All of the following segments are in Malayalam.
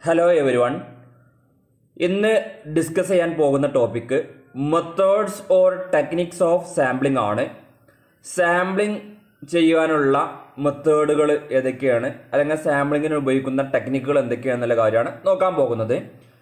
ഹലോ എവരി വൺ ഇന്ന് ഡിസ്കസ് ചെയ്യാൻ പോകുന്ന topic methods or techniques of sampling ആണ് സാമ്പിളിംഗ് ചെയ്യുവാനുള്ള മെത്തേഡുകൾ ഏതൊക്കെയാണ് അല്ലെങ്കിൽ സാമ്പിളിങ്ങിന് ഉപയോഗിക്കുന്ന ടെക്നിക്കുകൾ എന്തൊക്കെയാണെന്നുള്ള കാര്യമാണ് നോക്കാൻ പോകുന്നത്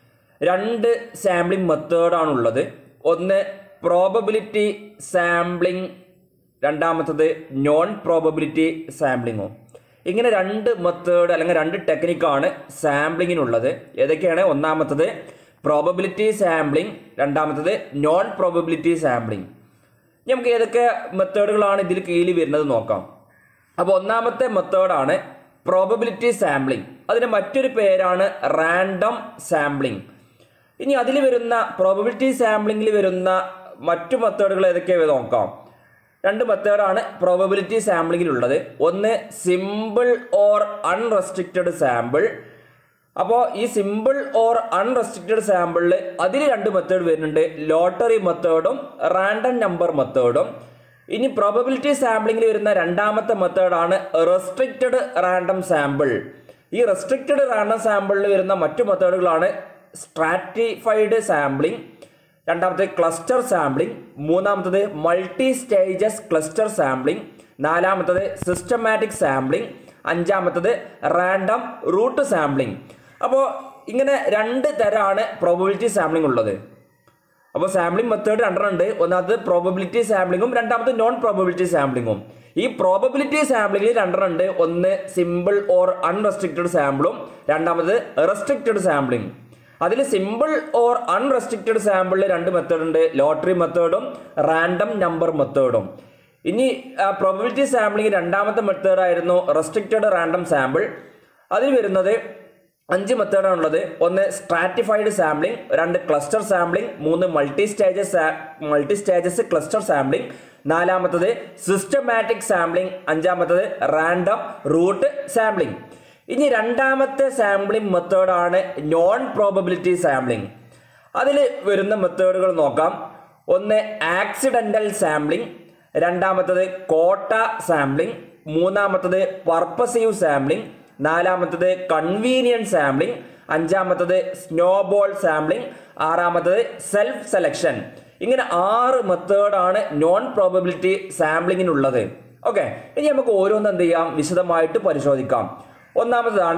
രണ്ട് സാമ്പിളിംഗ് മെത്തേഡാണുള്ളത് ഒന്ന് പ്രോബബിലിറ്റി സാമ്പിളിംഗ് രണ്ടാമത്തത് നോൺ പ്രോബബിലിറ്റി സാമ്പിളിങ്ങും ഇങ്ങനെ രണ്ട് മെത്തേഡ് അല്ലെങ്കിൽ രണ്ട് ടെക്നിക്കാണ് സാമ്പിളിങ്ങിനുള്ളത് ഏതൊക്കെയാണ് ഒന്നാമത്തത് പ്രോബബിലിറ്റി സാമ്പിളിംഗ് രണ്ടാമത്തത് നോൺ പ്രോബബിലിറ്റി സാമ്പിളിംഗ് നമുക്ക് ഏതൊക്കെ മെത്തേഡുകളാണ് ഇതിൽ കീഴിൽ വരുന്നത് നോക്കാം അപ്പോൾ ഒന്നാമത്തെ മെത്തേഡാണ് പ്രോബബിലിറ്റി സാമ്പിളിംഗ് അതിന് മറ്റൊരു പേരാണ് റാൻഡം സാമ്പിളിംഗ് ഇനി അതിൽ വരുന്ന പ്രോബബിലിറ്റി സാമ്പിളിംഗിൽ വരുന്ന മറ്റു മെത്തേഡുകൾ ഏതൊക്കെയാണ് നോക്കാം രണ്ട് മെത്തേഡാണ് പ്രോബബിലിറ്റി സാമ്പിളിങ്ങിലുള്ളത് ഒന്ന് സിമ്പിൾ ഓർ അൺറെസ്ട്രിക്റ്റഡ് സാമ്പിൾ അപ്പോൾ ഈ സിമ്പിൾ ഓർ അൺറെസ്ട്രിക്റ്റഡ് സാമ്പിളിൽ അതിൽ രണ്ട് മെത്തേഡ് വരുന്നുണ്ട് ലോട്ടറി മെത്തേഡും റാൻഡം നമ്പർ മെത്തേഡും ഇനി പ്രോബബിലിറ്റി സാമ്പിളിങ്ങിൽ വരുന്ന രണ്ടാമത്തെ മെത്തേഡാണ് റെസ്ട്രിക്റ്റഡ് റാൻഡം സാമ്പിൾ ഈ റെസ്ട്രിക്റ്റഡ് റാൻഡം സാമ്പിളിൽ വരുന്ന മറ്റു മെത്തേഡുകളാണ് സ്ട്രാറ്റിഫൈഡ് സാമ്പിളിംഗ് രണ്ടാമത്തെ ക്ലസ്റ്റർ സാമ്പിളിംഗ് മൂന്നാമത്തത് മൾട്ടി സ്റ്റേജസ് ക്ലസ്റ്റർ സാമ്പിളിംഗ് നാലാമത്തത് സിസ്റ്റമാറ്റിക് സാമ്പിളിംഗ് അഞ്ചാമത്തത് റാൻഡം റൂട്ട് സാമ്പിളിംഗ് അപ്പോൾ ഇങ്ങനെ രണ്ട് തരമാണ് പ്രോബബിലിറ്റി സാമ്പിളിംഗ് ഉള്ളത് അപ്പോൾ സാമ്പിളിംഗ് മെത്തേഡ് രണ്ടെണ്ണം ഉണ്ട് ഒന്നാമത് പ്രോബബിലിറ്റി സാമ്പിളിങ്ങും രണ്ടാമത് നോൺ പ്രോബബിലിറ്റി സാമ്പിളിങ്ങും ഈ പ്രോബബിലിറ്റി സാമ്പിളിംഗിൽ രണ്ടെണ്ണം ഉണ്ട് ഒന്ന് സിമ്പിൾ ഓർ അൺറെസ്ട്രിക്റ്റഡ് സാമ്പിളും രണ്ടാമത് റെസ്ട്രിക്റ്റഡ് സാമ്പിളിംഗ് അതിൽ സിമ്പിൾ ഓർ അൺറെസ്ട്രിക്റ്റഡ് സാമ്പിളിൽ രണ്ട് മെത്തേഡ് ഉണ്ട് ലോട്ടറി മെത്തേഡും റാൻഡം നമ്പർ മെത്തേഡും ഇനി പ്രോബബിലിറ്റി സാമ്പിളിംഗ് രണ്ടാമത്തെ മെത്തേഡ് ആയിരുന്നു റെസ്ട്രിക്റ്റഡ് റാൻഡം സാമ്പിൾ അതിൽ വരുന്നത് അഞ്ച് മെത്തേഡാണ് ഉള്ളത് ഒന്ന് സ്ട്രാറ്റിഫൈഡ് സാമ്പിളിംഗ് രണ്ട് ക്ലസ്റ്റർ സാമ്പിളിംഗ് മൂന്ന് multi stages multi stages cluster sampling നാലാമത്തത് സിസ്റ്റമാറ്റിക് സാമ്പിളിംഗ് അഞ്ചാമത്തത് റാൻഡം റൂട്ട് സാമ്പിളിംഗ് ഇനി രണ്ടാമത്തെ സാമ്പിളിംഗ് മെത്തേഡാണ് നോൺ പ്രോബബിലിറ്റി സാമ്പിളിംഗ് അതിൽ വരുന്ന മെത്തേഡുകൾ നോക്കാം ഒന്ന് ആക്സിഡൻ്റൽ സാമ്പിളിംഗ് രണ്ടാമത്തത് കോട്ട സാമ്പിളിംഗ് മൂന്നാമത്തത് പർപ്പസീവ് സാമ്പിളിംഗ് നാലാമത്തത് കൺവീനിയൻറ്റ് സാമ്പിളിംഗ് അഞ്ചാമത്തത് സ്നോബോൾ സാമ്പിളിംഗ് ആറാമത്തത് സെൽഫ് സെലക്ഷൻ ഇങ്ങനെ ആറ് മെത്തേഡാണ് നോൺ പ്രോബബിലിറ്റി സാമ്പിളിങ്ങിനുള്ളത് ഓക്കെ ഇനി നമുക്ക് ഓരോന്ന് എന്ത് ചെയ്യാം വിശദമായിട്ട് പരിശോധിക്കാം ഒന്നാമതാണ്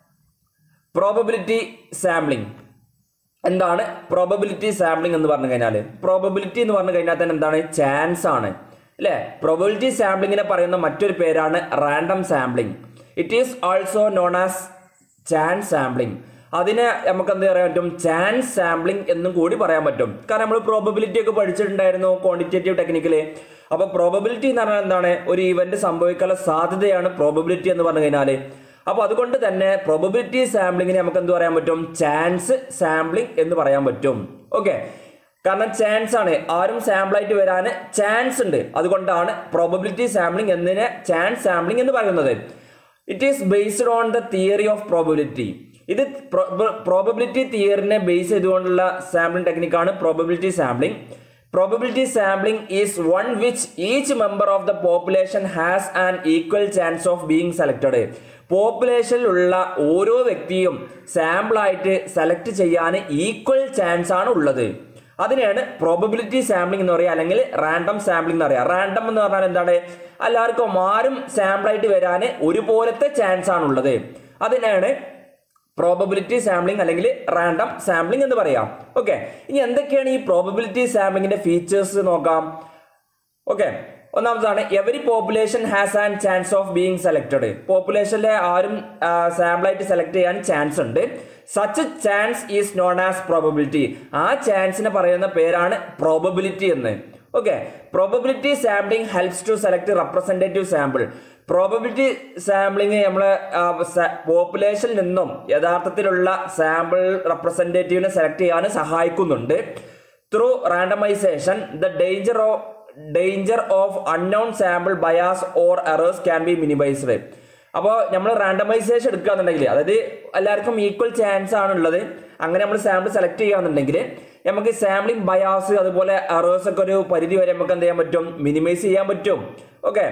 പ്രോബബിലിറ്റി സാമ്പിളിംഗ് എന്താണ് പ്രോബബിലിറ്റി സാമ്പിളിംഗ് എന്ന് പറഞ്ഞു കഴിഞ്ഞാൽ പ്രോബബിലിറ്റി എന്ന് പറഞ്ഞു കഴിഞ്ഞാൽ തന്നെ എന്താണ് ചാൻസ് ആണ് അല്ലേ പ്രോബബിലിറ്റി സാമ്പിളിങ്ങിനെ പറയുന്ന മറ്റൊരു പേരാണ് random sampling it is also known as chance sampling അതിനെ നമുക്ക് എന്ത് പറയാൻ പറ്റും ചാൻസ് സാമ്പിളിംഗ് എന്നും കൂടി പറയാൻ പറ്റും കാരണം നമ്മൾ പ്രോബബിലിറ്റി ഒക്കെ പഠിച്ചിട്ടുണ്ടായിരുന്നു ക്വാണ്ടിറ്റേറ്റീവ് ടെക്നിക്കല് അപ്പോൾ പ്രോബബിലിറ്റി എന്ന് പറഞ്ഞാൽ എന്താണ് ഒരു ഇവന്റ് സംഭവിക്കാനുള്ള സാധ്യതയാണ് പ്രോബബിലിറ്റി എന്ന് പറഞ്ഞു കഴിഞ്ഞാൽ അപ്പോൾ അതുകൊണ്ട് തന്നെ പ്രോബബിലിറ്റി സാമ്പിളിങ്ങിനെ നമുക്ക് എന്ത് പറയാൻ പറ്റും ചാൻസ് സാമ്പിളിംഗ് എന്ന് പറയാൻ പറ്റും ഓക്കെ കാരണം ചാൻസ് ആണ് ആരും സാമ്പിളായിട്ട് വരാൻ ചാൻസ് ഉണ്ട് അതുകൊണ്ടാണ് പ്രോബബിലിറ്റി സാമ്പിളിംഗ് എന്നതിനെ ചാൻസ് സാമ്പിളിംഗ് എന്ന് പറയുന്നത് it is based on the theory of probability ഇത് പ്രോബബിലിറ്റി തിയറിനെ ബേസ് ചെയ്തുകൊണ്ടുള്ള സാമ്പിളിംഗ് ടെക്നിക്കാണ് probability sampling probability sampling is one which each member of the population has an equal chance of being selected പോപ്പുലേഷനിലുള്ള ഓരോ വ്യക്തിയും സാമ്പിളായിട്ട് സെലക്ട് ചെയ്യാൻ ഈക്വൽ ചാൻസ് ആണ് ഉള്ളത് അതിനെയാണ് പ്രോബബിലിറ്റി സാമ്പിളിംഗ് എന്ന് പറയുക അല്ലെങ്കിൽ റാൻഡം സാമ്പിളിംഗ് എന്ന് പറയുക റാൻഡം എന്ന് പറഞ്ഞാൽ എന്താണ് എല്ലാവർക്കും ആരും സാമ്പിളായിട്ട് വരാൻ ഒരുപോലത്തെ ചാൻസ് ആണ് ഉള്ളത് അതിനാണ് പ്രോബബിലിറ്റി സാമ്പിളിംഗ് അല്ലെങ്കിൽ റാൻഡം സാമ്പിളിംഗ് എന്ന് പറയാം ഓക്കെ ഇനി എന്തൊക്കെയാണ് ഈ പ്രോബബിലിറ്റി സാമ്പിളിംഗിന്റെ ഫീച്ചേഴ്സ് നോക്കാം ഓക്കെ ഒന്നാമതാണ് every population has an chance of being selected പോപ്പുലേഷനിലെ ആരും സാമ്പിളായിട്ട് സെലക്ട് ചെയ്യാൻ ചാൻസ് ഉണ്ട് such chance is known as probability ആ ചാൻസിനെ പറയുന്ന പേരാണ് പ്രോബബിലിറ്റി എന്ന് okay probability sampling helps to select representative sample probability sampling നമ്മൾ പോപ്പുലേഷനിൽ നിന്നും യഥാർത്ഥത്തിലുള്ള സാമ്പിൾ റെപ്രസെൻറ്റേറ്റീവിനെ സെലക്ട് ചെയ്യാൻ സഹായിക്കുന്നുണ്ട് through randomization the danger of danger of unknown sample bias or errors can be minimized അപ്പോൾ നമ്മൾ റാൻഡമൈസേഷൻ എടുക്കുകയാണെന്നുണ്ടെങ്കിൽ അതായത് എല്ലാവർക്കും ഈക്വൽ ചാൻസ് ആണുള്ളത് അങ്ങനെ നമ്മൾ സാമ്പിൾ സെലക്ട് ചെയ്യുകയാണെന്നുണ്ടെങ്കിൽ നമുക്ക് സാമ്പിളിംഗ് ബയാസ് അതുപോലെ എറേഴ്സ് ഒക്കെ ഒരു പരിധി വരെ നമുക്ക് എന്ത് ചെയ്യാൻ പറ്റും മിനിമൈസ് ചെയ്യാൻ പറ്റും ഓക്കെ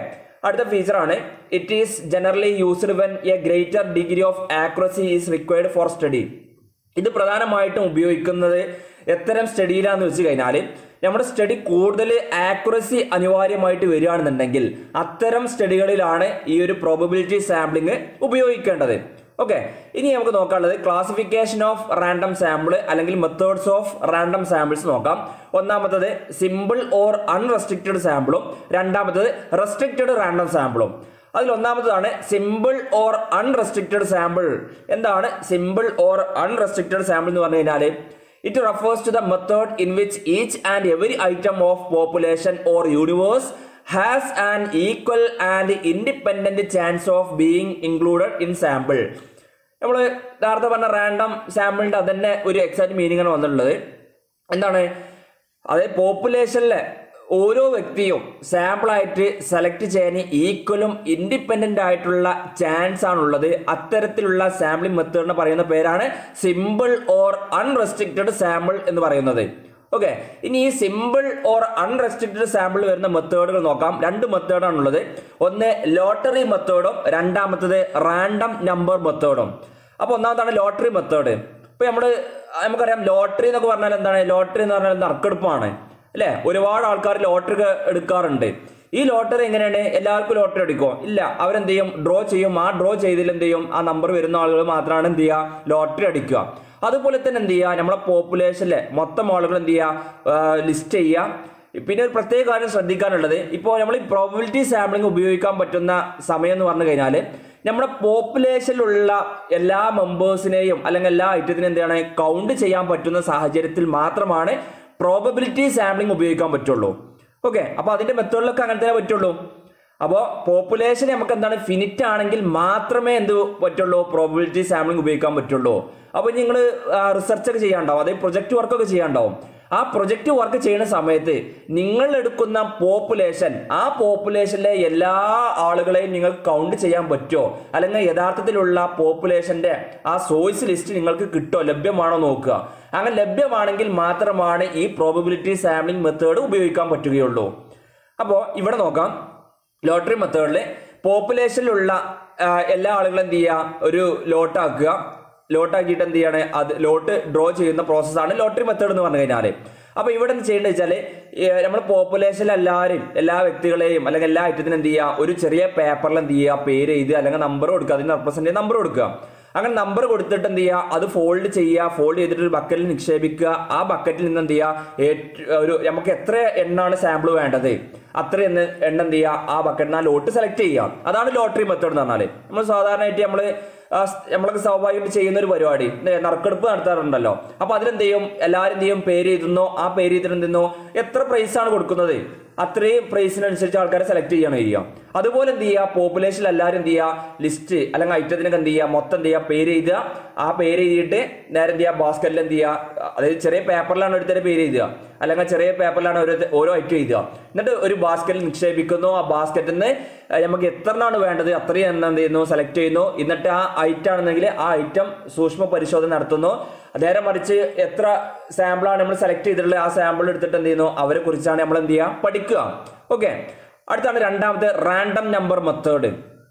അടുത്ത ഫീച്ചറാണ് it is generally used when a greater degree of accuracy is required for study ഇത് പ്രധാനമായിട്ടും ഉപയോഗിക്കുന്നത് എത്തരം സ്റ്റഡിയിലാന്ന് വെച്ച് കഴിഞ്ഞാൽ നമ്മുടെ സ്റ്റഡി കൂടുതൽ ആക്യുറസി അനിവാര്യമായിട്ട് വരികയാണെന്നുണ്ടെങ്കിൽ അത്തരം സ്റ്റഡികളിലാണ് ഈ ഒരു പ്രോബബിലിറ്റി സാമ്പിളിങ് ഉപയോഗിക്കേണ്ടത് ഓക്കെ ഇനി നമുക്ക് നോക്കാനുള്ളത് ക്ലാസിഫിക്കേഷൻ ഓഫ് റാൻഡം സാമ്പിൾ അല്ലെങ്കിൽ മെത്തേഡ്സ് ഓഫ് റാൻഡം സാമ്പിൾസ് നോക്കാം ഒന്നാമത്തത് സിമ്പിൾ ഓർ അൺറെസ്ട്രിക്റ്റഡ് സാമ്പിളും രണ്ടാമത്തത് റെസ്ട്രിക്റ്റഡ് റാൻഡം സാമ്പിളും അതിൽ ഒന്നാമതാണ് സിമ്പിൾ ഓർ അൺറെസ്ട്രിക്റ്റഡ് സാമ്പിൾ എന്താണ് സിമ്പിൾ ഓർ അൺറെസ്ട്രിക്റ്റഡ് സാമ്പിൾ എന്ന് പറഞ്ഞു കഴിഞ്ഞാൽ it refers to the method in which each and every item of population or universe has an equal and independent chance of being included in sample നമ്മൾ നേരത്തെ പറഞ്ഞ റാൻഡം സാമ്പിളിന്റെ അതന്നെ ഒരു എക്സാക്ട് മീനിങ് ആണ് വന്നിട്ടുള്ളത് എന്താണ് അതായത് പോപ്പുലേഷനിലെ ഓരോ വ്യക്തിയും സാമ്പിളായിട്ട് സെലക്ട് ചെയ്യാൻ ഈക്വലും ഇൻഡിപെൻഡന്റ് ആയിട്ടുള്ള ചാൻസ് ആണുള്ളത് അത്തരത്തിലുള്ള സാമ്പിളിംഗ് മെത്തേഡിന് പറയുന്ന പേരാണ് സിമ്പിൾ ഓർ അൺറെസ്ട്രിക്റ്റഡ് സാമ്പിൾ എന്ന് പറയുന്നത് ഓക്കെ ഇനി ഈ സിമ്പിൾ ഓർ അൺറെസ്ട്രിക്റ്റഡ് സാമ്പിൾ വരുന്ന മെത്തേഡുകൾ നോക്കാം രണ്ട് മെത്തേഡാണുള്ളത് ഒന്ന് ലോട്ടറി മെത്തേഡും രണ്ടാമത്തത് റാൻഡം നമ്പർ മെത്തേഡും അപ്പോൾ ഒന്നാമതാണ് ലോട്ടറി മെത്തേഡ് ഇപ്പൊ നമ്മള് നമുക്കറിയാം ലോട്ടറി എന്നൊക്കെ പറഞ്ഞാൽ എന്താണ് ലോട്ടറി എന്ന് പറഞ്ഞാൽ നറുക്കെടുപ്പാണ് അല്ലെ ഒരുപാട് ആൾക്കാർ ലോട്ടറി എടുക്കാറുണ്ട് ഈ ലോട്ടറി എങ്ങനെയാണ് എല്ലാവർക്കും ലോട്ടറി അടിക്കും ഇല്ല അവരെന്ത് ചെയ്യും ഡ്രോ ചെയ്യും ആ ഡ്രോ ചെയ്തിൽ എന്ത് ചെയ്യും ആ നമ്പർ വരുന്ന ആളുകൾ മാത്രമാണ് എന്ത് ചെയ്യുക ലോട്ടറി അടിക്കുക അതുപോലെ തന്നെ എന്ത് ചെയ്യുക നമ്മളെ പോപ്പുലേഷനിലെ മൊത്തം ആളുകൾ എന്ത് ചെയ്യുക ലിസ്റ്റ് ചെയ്യുക പിന്നെ ഒരു പ്രത്യേക കാര്യം ശ്രദ്ധിക്കാനുള്ളത് ഇപ്പോൾ നമ്മൾ ഈ പ്രോബിലിറ്റി സാമ്പിളിംഗ് ഉപയോഗിക്കാൻ പറ്റുന്ന സമയം എന്ന് പറഞ്ഞു കഴിഞ്ഞാൽ നമ്മുടെ പോപ്പുലേഷനിലുള്ള എല്ലാ മെമ്പേഴ്സിനെയും അല്ലെങ്കിൽ എല്ലാ ഐറ്റത്തിനും എന്താണ് കൗണ്ട് ചെയ്യാൻ പറ്റുന്ന സാഹചര്യത്തിൽ മാത്രമാണ് പ്രോബബിലിറ്റി സാമ്പിളിംഗ് ഉപയോഗിക്കാൻ പറ്റുള്ളൂ ഓക്കെ അപ്പോൾ അതിന്റെ മെത്തേഡിലൊക്കെ അങ്ങനെ തന്നെ പറ്റുള്ളൂ അപ്പോൾ പോപ്പുലേഷൻ നമുക്ക് എന്താണ് ഫിനിറ്റ് ആണെങ്കിൽ മാത്രമേ എന്ത് പറ്റുള്ളൂ പ്രോബിലിറ്റി സാമ്പിളിംഗ് ഉപയോഗിക്കാൻ പറ്റുള്ളൂ അപ്പോൾ നിങ്ങൾ റിസർച്ച് ഒക്കെ ചെയ്യാണ്ടാവും അതായത് പ്രൊജക്ട് വർക്കൊക്കെ ചെയ്യാണ്ടാവും ആ പ്രൊജക്ട് വർക്ക് ചെയ്യുന്ന സമയത്ത് നിങ്ങൾ എടുക്കുന്ന പോപ്പുലേഷൻ ആ പോപ്പുലേഷനിലെ എല്ലാ ആളുകളെയും നിങ്ങൾക്ക് കൗണ്ട് ചെയ്യാൻ പറ്റുമോ അല്ലെങ്കിൽ യഥാർത്ഥത്തിലുള്ള പോപ്പുലേഷന്റെ ആ സോഴ്സ് ലിസ്റ്റ് നിങ്ങൾക്ക് കിട്ടുമോ ലഭ്യമാണോ നോക്കുക അങ്ങനെ ലഭ്യമാണെങ്കിൽ മാത്രമാണ് ഈ പ്രോബബിലിറ്റി സാമ്പിളിംഗ് മെത്തേഡ് ഉപയോഗിക്കാൻ പറ്റുകയുള്ളൂ അപ്പോൾ ഇവിടെ നോക്കാം ലോട്ടറി മെത്തേഡിൽ പോപ്പുലേഷനിലുള്ള ആ, എല്ലാ ആളുകളും എന്ത് ചെയ്യുക ഒരു ലോട്ടാക്കുക ലോട്ടാക്കിയിട്ട് എന്ത് ചെയ്യാണ് അത് ലോട്ട് ഡ്രോ ചെയ്യുന്ന പ്രോസസ്സാണ് ലോട്ടറി മെത്തേഡ് എന്ന് പറഞ്ഞു കഴിഞ്ഞാൽ അപ്പോൾ ഇവിടെ എന്ത് ചെയ്യേണ്ടത് വെച്ചാൽ നമ്മൾ പോപ്പുലേഷനിൽ എല്ലാവരും എല്ലാ വ്യക്തികളെയും അല്ലെങ്കിൽ എല്ലാ ഐറ്റത്തിനും എന്ത് ചെയ്യുക ഒരു ചെറിയ പേപ്പറിൽ എന്ത് ചെയ്യുക പേര് എഴുതി അല്ലെങ്കിൽ നമ്പർ കൊടുക്കുക അതിന് റെപ്രസെന്റ് ചെയ്യുന്ന നമ്പർ കൊടുക്കുക അങ്ങനെ നമ്പർ കൊടുത്തിട്ട് എന്ത് ചെയ്യുക അത് ഫോൾഡ് ചെയ്യുക ഫോൾഡ് ചെയ്തിട്ട് ഒരു ബക്കറ്റിൽ നിക്ഷേപിക്കുക ആ ബക്കറ്റിൽ നിന്ന് എന്ത് ചെയ്യുക ഏറ്റ- ഒരു നമുക്ക് എത്ര എണ്ണാണ് സാമ്പിൾ വേണ്ടത് അത്ര എണ്ണ എണ്ണ എന്ത് ചെയ്യുക ആ ബക്കറ്റിന് ആ ലോട്ട് സെലക്ട് ചെയ്യുക അതാണ് ലോട്ടറി മെത്തേഡ് എന്ന് പറഞ്ഞാൽ നമ്മൾ സാധാരണയായിട്ട് നമ്മൾ നമ്മളൊക്കെ സ്വാഭാവികമായിട്ട് ചെയ്യുന്ന ഒരു പരിപാടി ഇല്ലേ, നറുക്കെടുപ്പ് നടത്താറുണ്ടല്ലോ അപ്പൊ അതിലെന്ത് ചെയ്യും എല്ലാവരും എന്ത് ചെയ്യും പേര് എഴുതുന്നോ ആ പേര് എഴുതിട്ട് എന്ത് ചെയ്യുന്നു എത്ര പ്രൈസ് ആണ് കൊടുക്കുന്നത് അത്രയും പ്രൈസിനനുസരിച്ച് ആൾക്കാരെ സെലക്ട് ചെയ്യണം ചെയ്യുക അതുപോലെ എന്ത് ചെയ്യുക പോപ്പുലേഷനിൽ എല്ലാവരും എന്ത് ചെയ്യുക ലിസ്റ്റ് അല്ലെങ്കിൽ ഐറ്റത്തിനൊക്കെ എന്ത് ചെയ്യുക മൊത്തം എന്ത് ചെയ്യുക പേര് എഴുതുക ആ പേര് എഴുതിയിട്ട് നേരെ എന്ത് ചെയ്യുക ബാസ്ക്കറ്റിൽ എന്ത് ചെയ്യുക അതായത് ചെറിയ പേപ്പറിലാണ് ഒരുത്തരെ പേര് എഴുതുക അല്ലെങ്കിൽ ചെറിയ പേപ്പറിലാണ് ഓരോ ഓരോ ഐറ്റം എഴുതുക എന്നിട്ട് ഒരു ബാസ്ക്കറ്റിൽ നിക്ഷേപിക്കുന്നു ആ ബാസ്ക്കറ്റിൽ നിന്ന് നമുക്ക് എത്രണ്ണാണ് വേണ്ടത് അത്രയും എണ്ണം എന്ത് ചെയ്യുന്നു സെലക്ട് ചെയ്യുന്നു എന്നിട്ട് ആ ഐറ്റം ആണെന്നെങ്കിൽ ആ ഐറ്റം സൂക്ഷ്മ പരിശോധന നടത്തുന്നു നേരെ മറിച്ച് എത്ര സാമ്പിളാണ് നമ്മൾ സെലക്ട് ചെയ്തിട്ടുള്ളത് ആ സാമ്പിൾ എടുത്തിട്ട് എന്ത് ചെയ്യുന്നു അവരെ കുറിച്ചാണ് നമ്മൾ എന്ത് ചെയ്യുക പഠിക്കുക ഓക്കെ അടുത്താണ് രണ്ടാമത്തെ random number method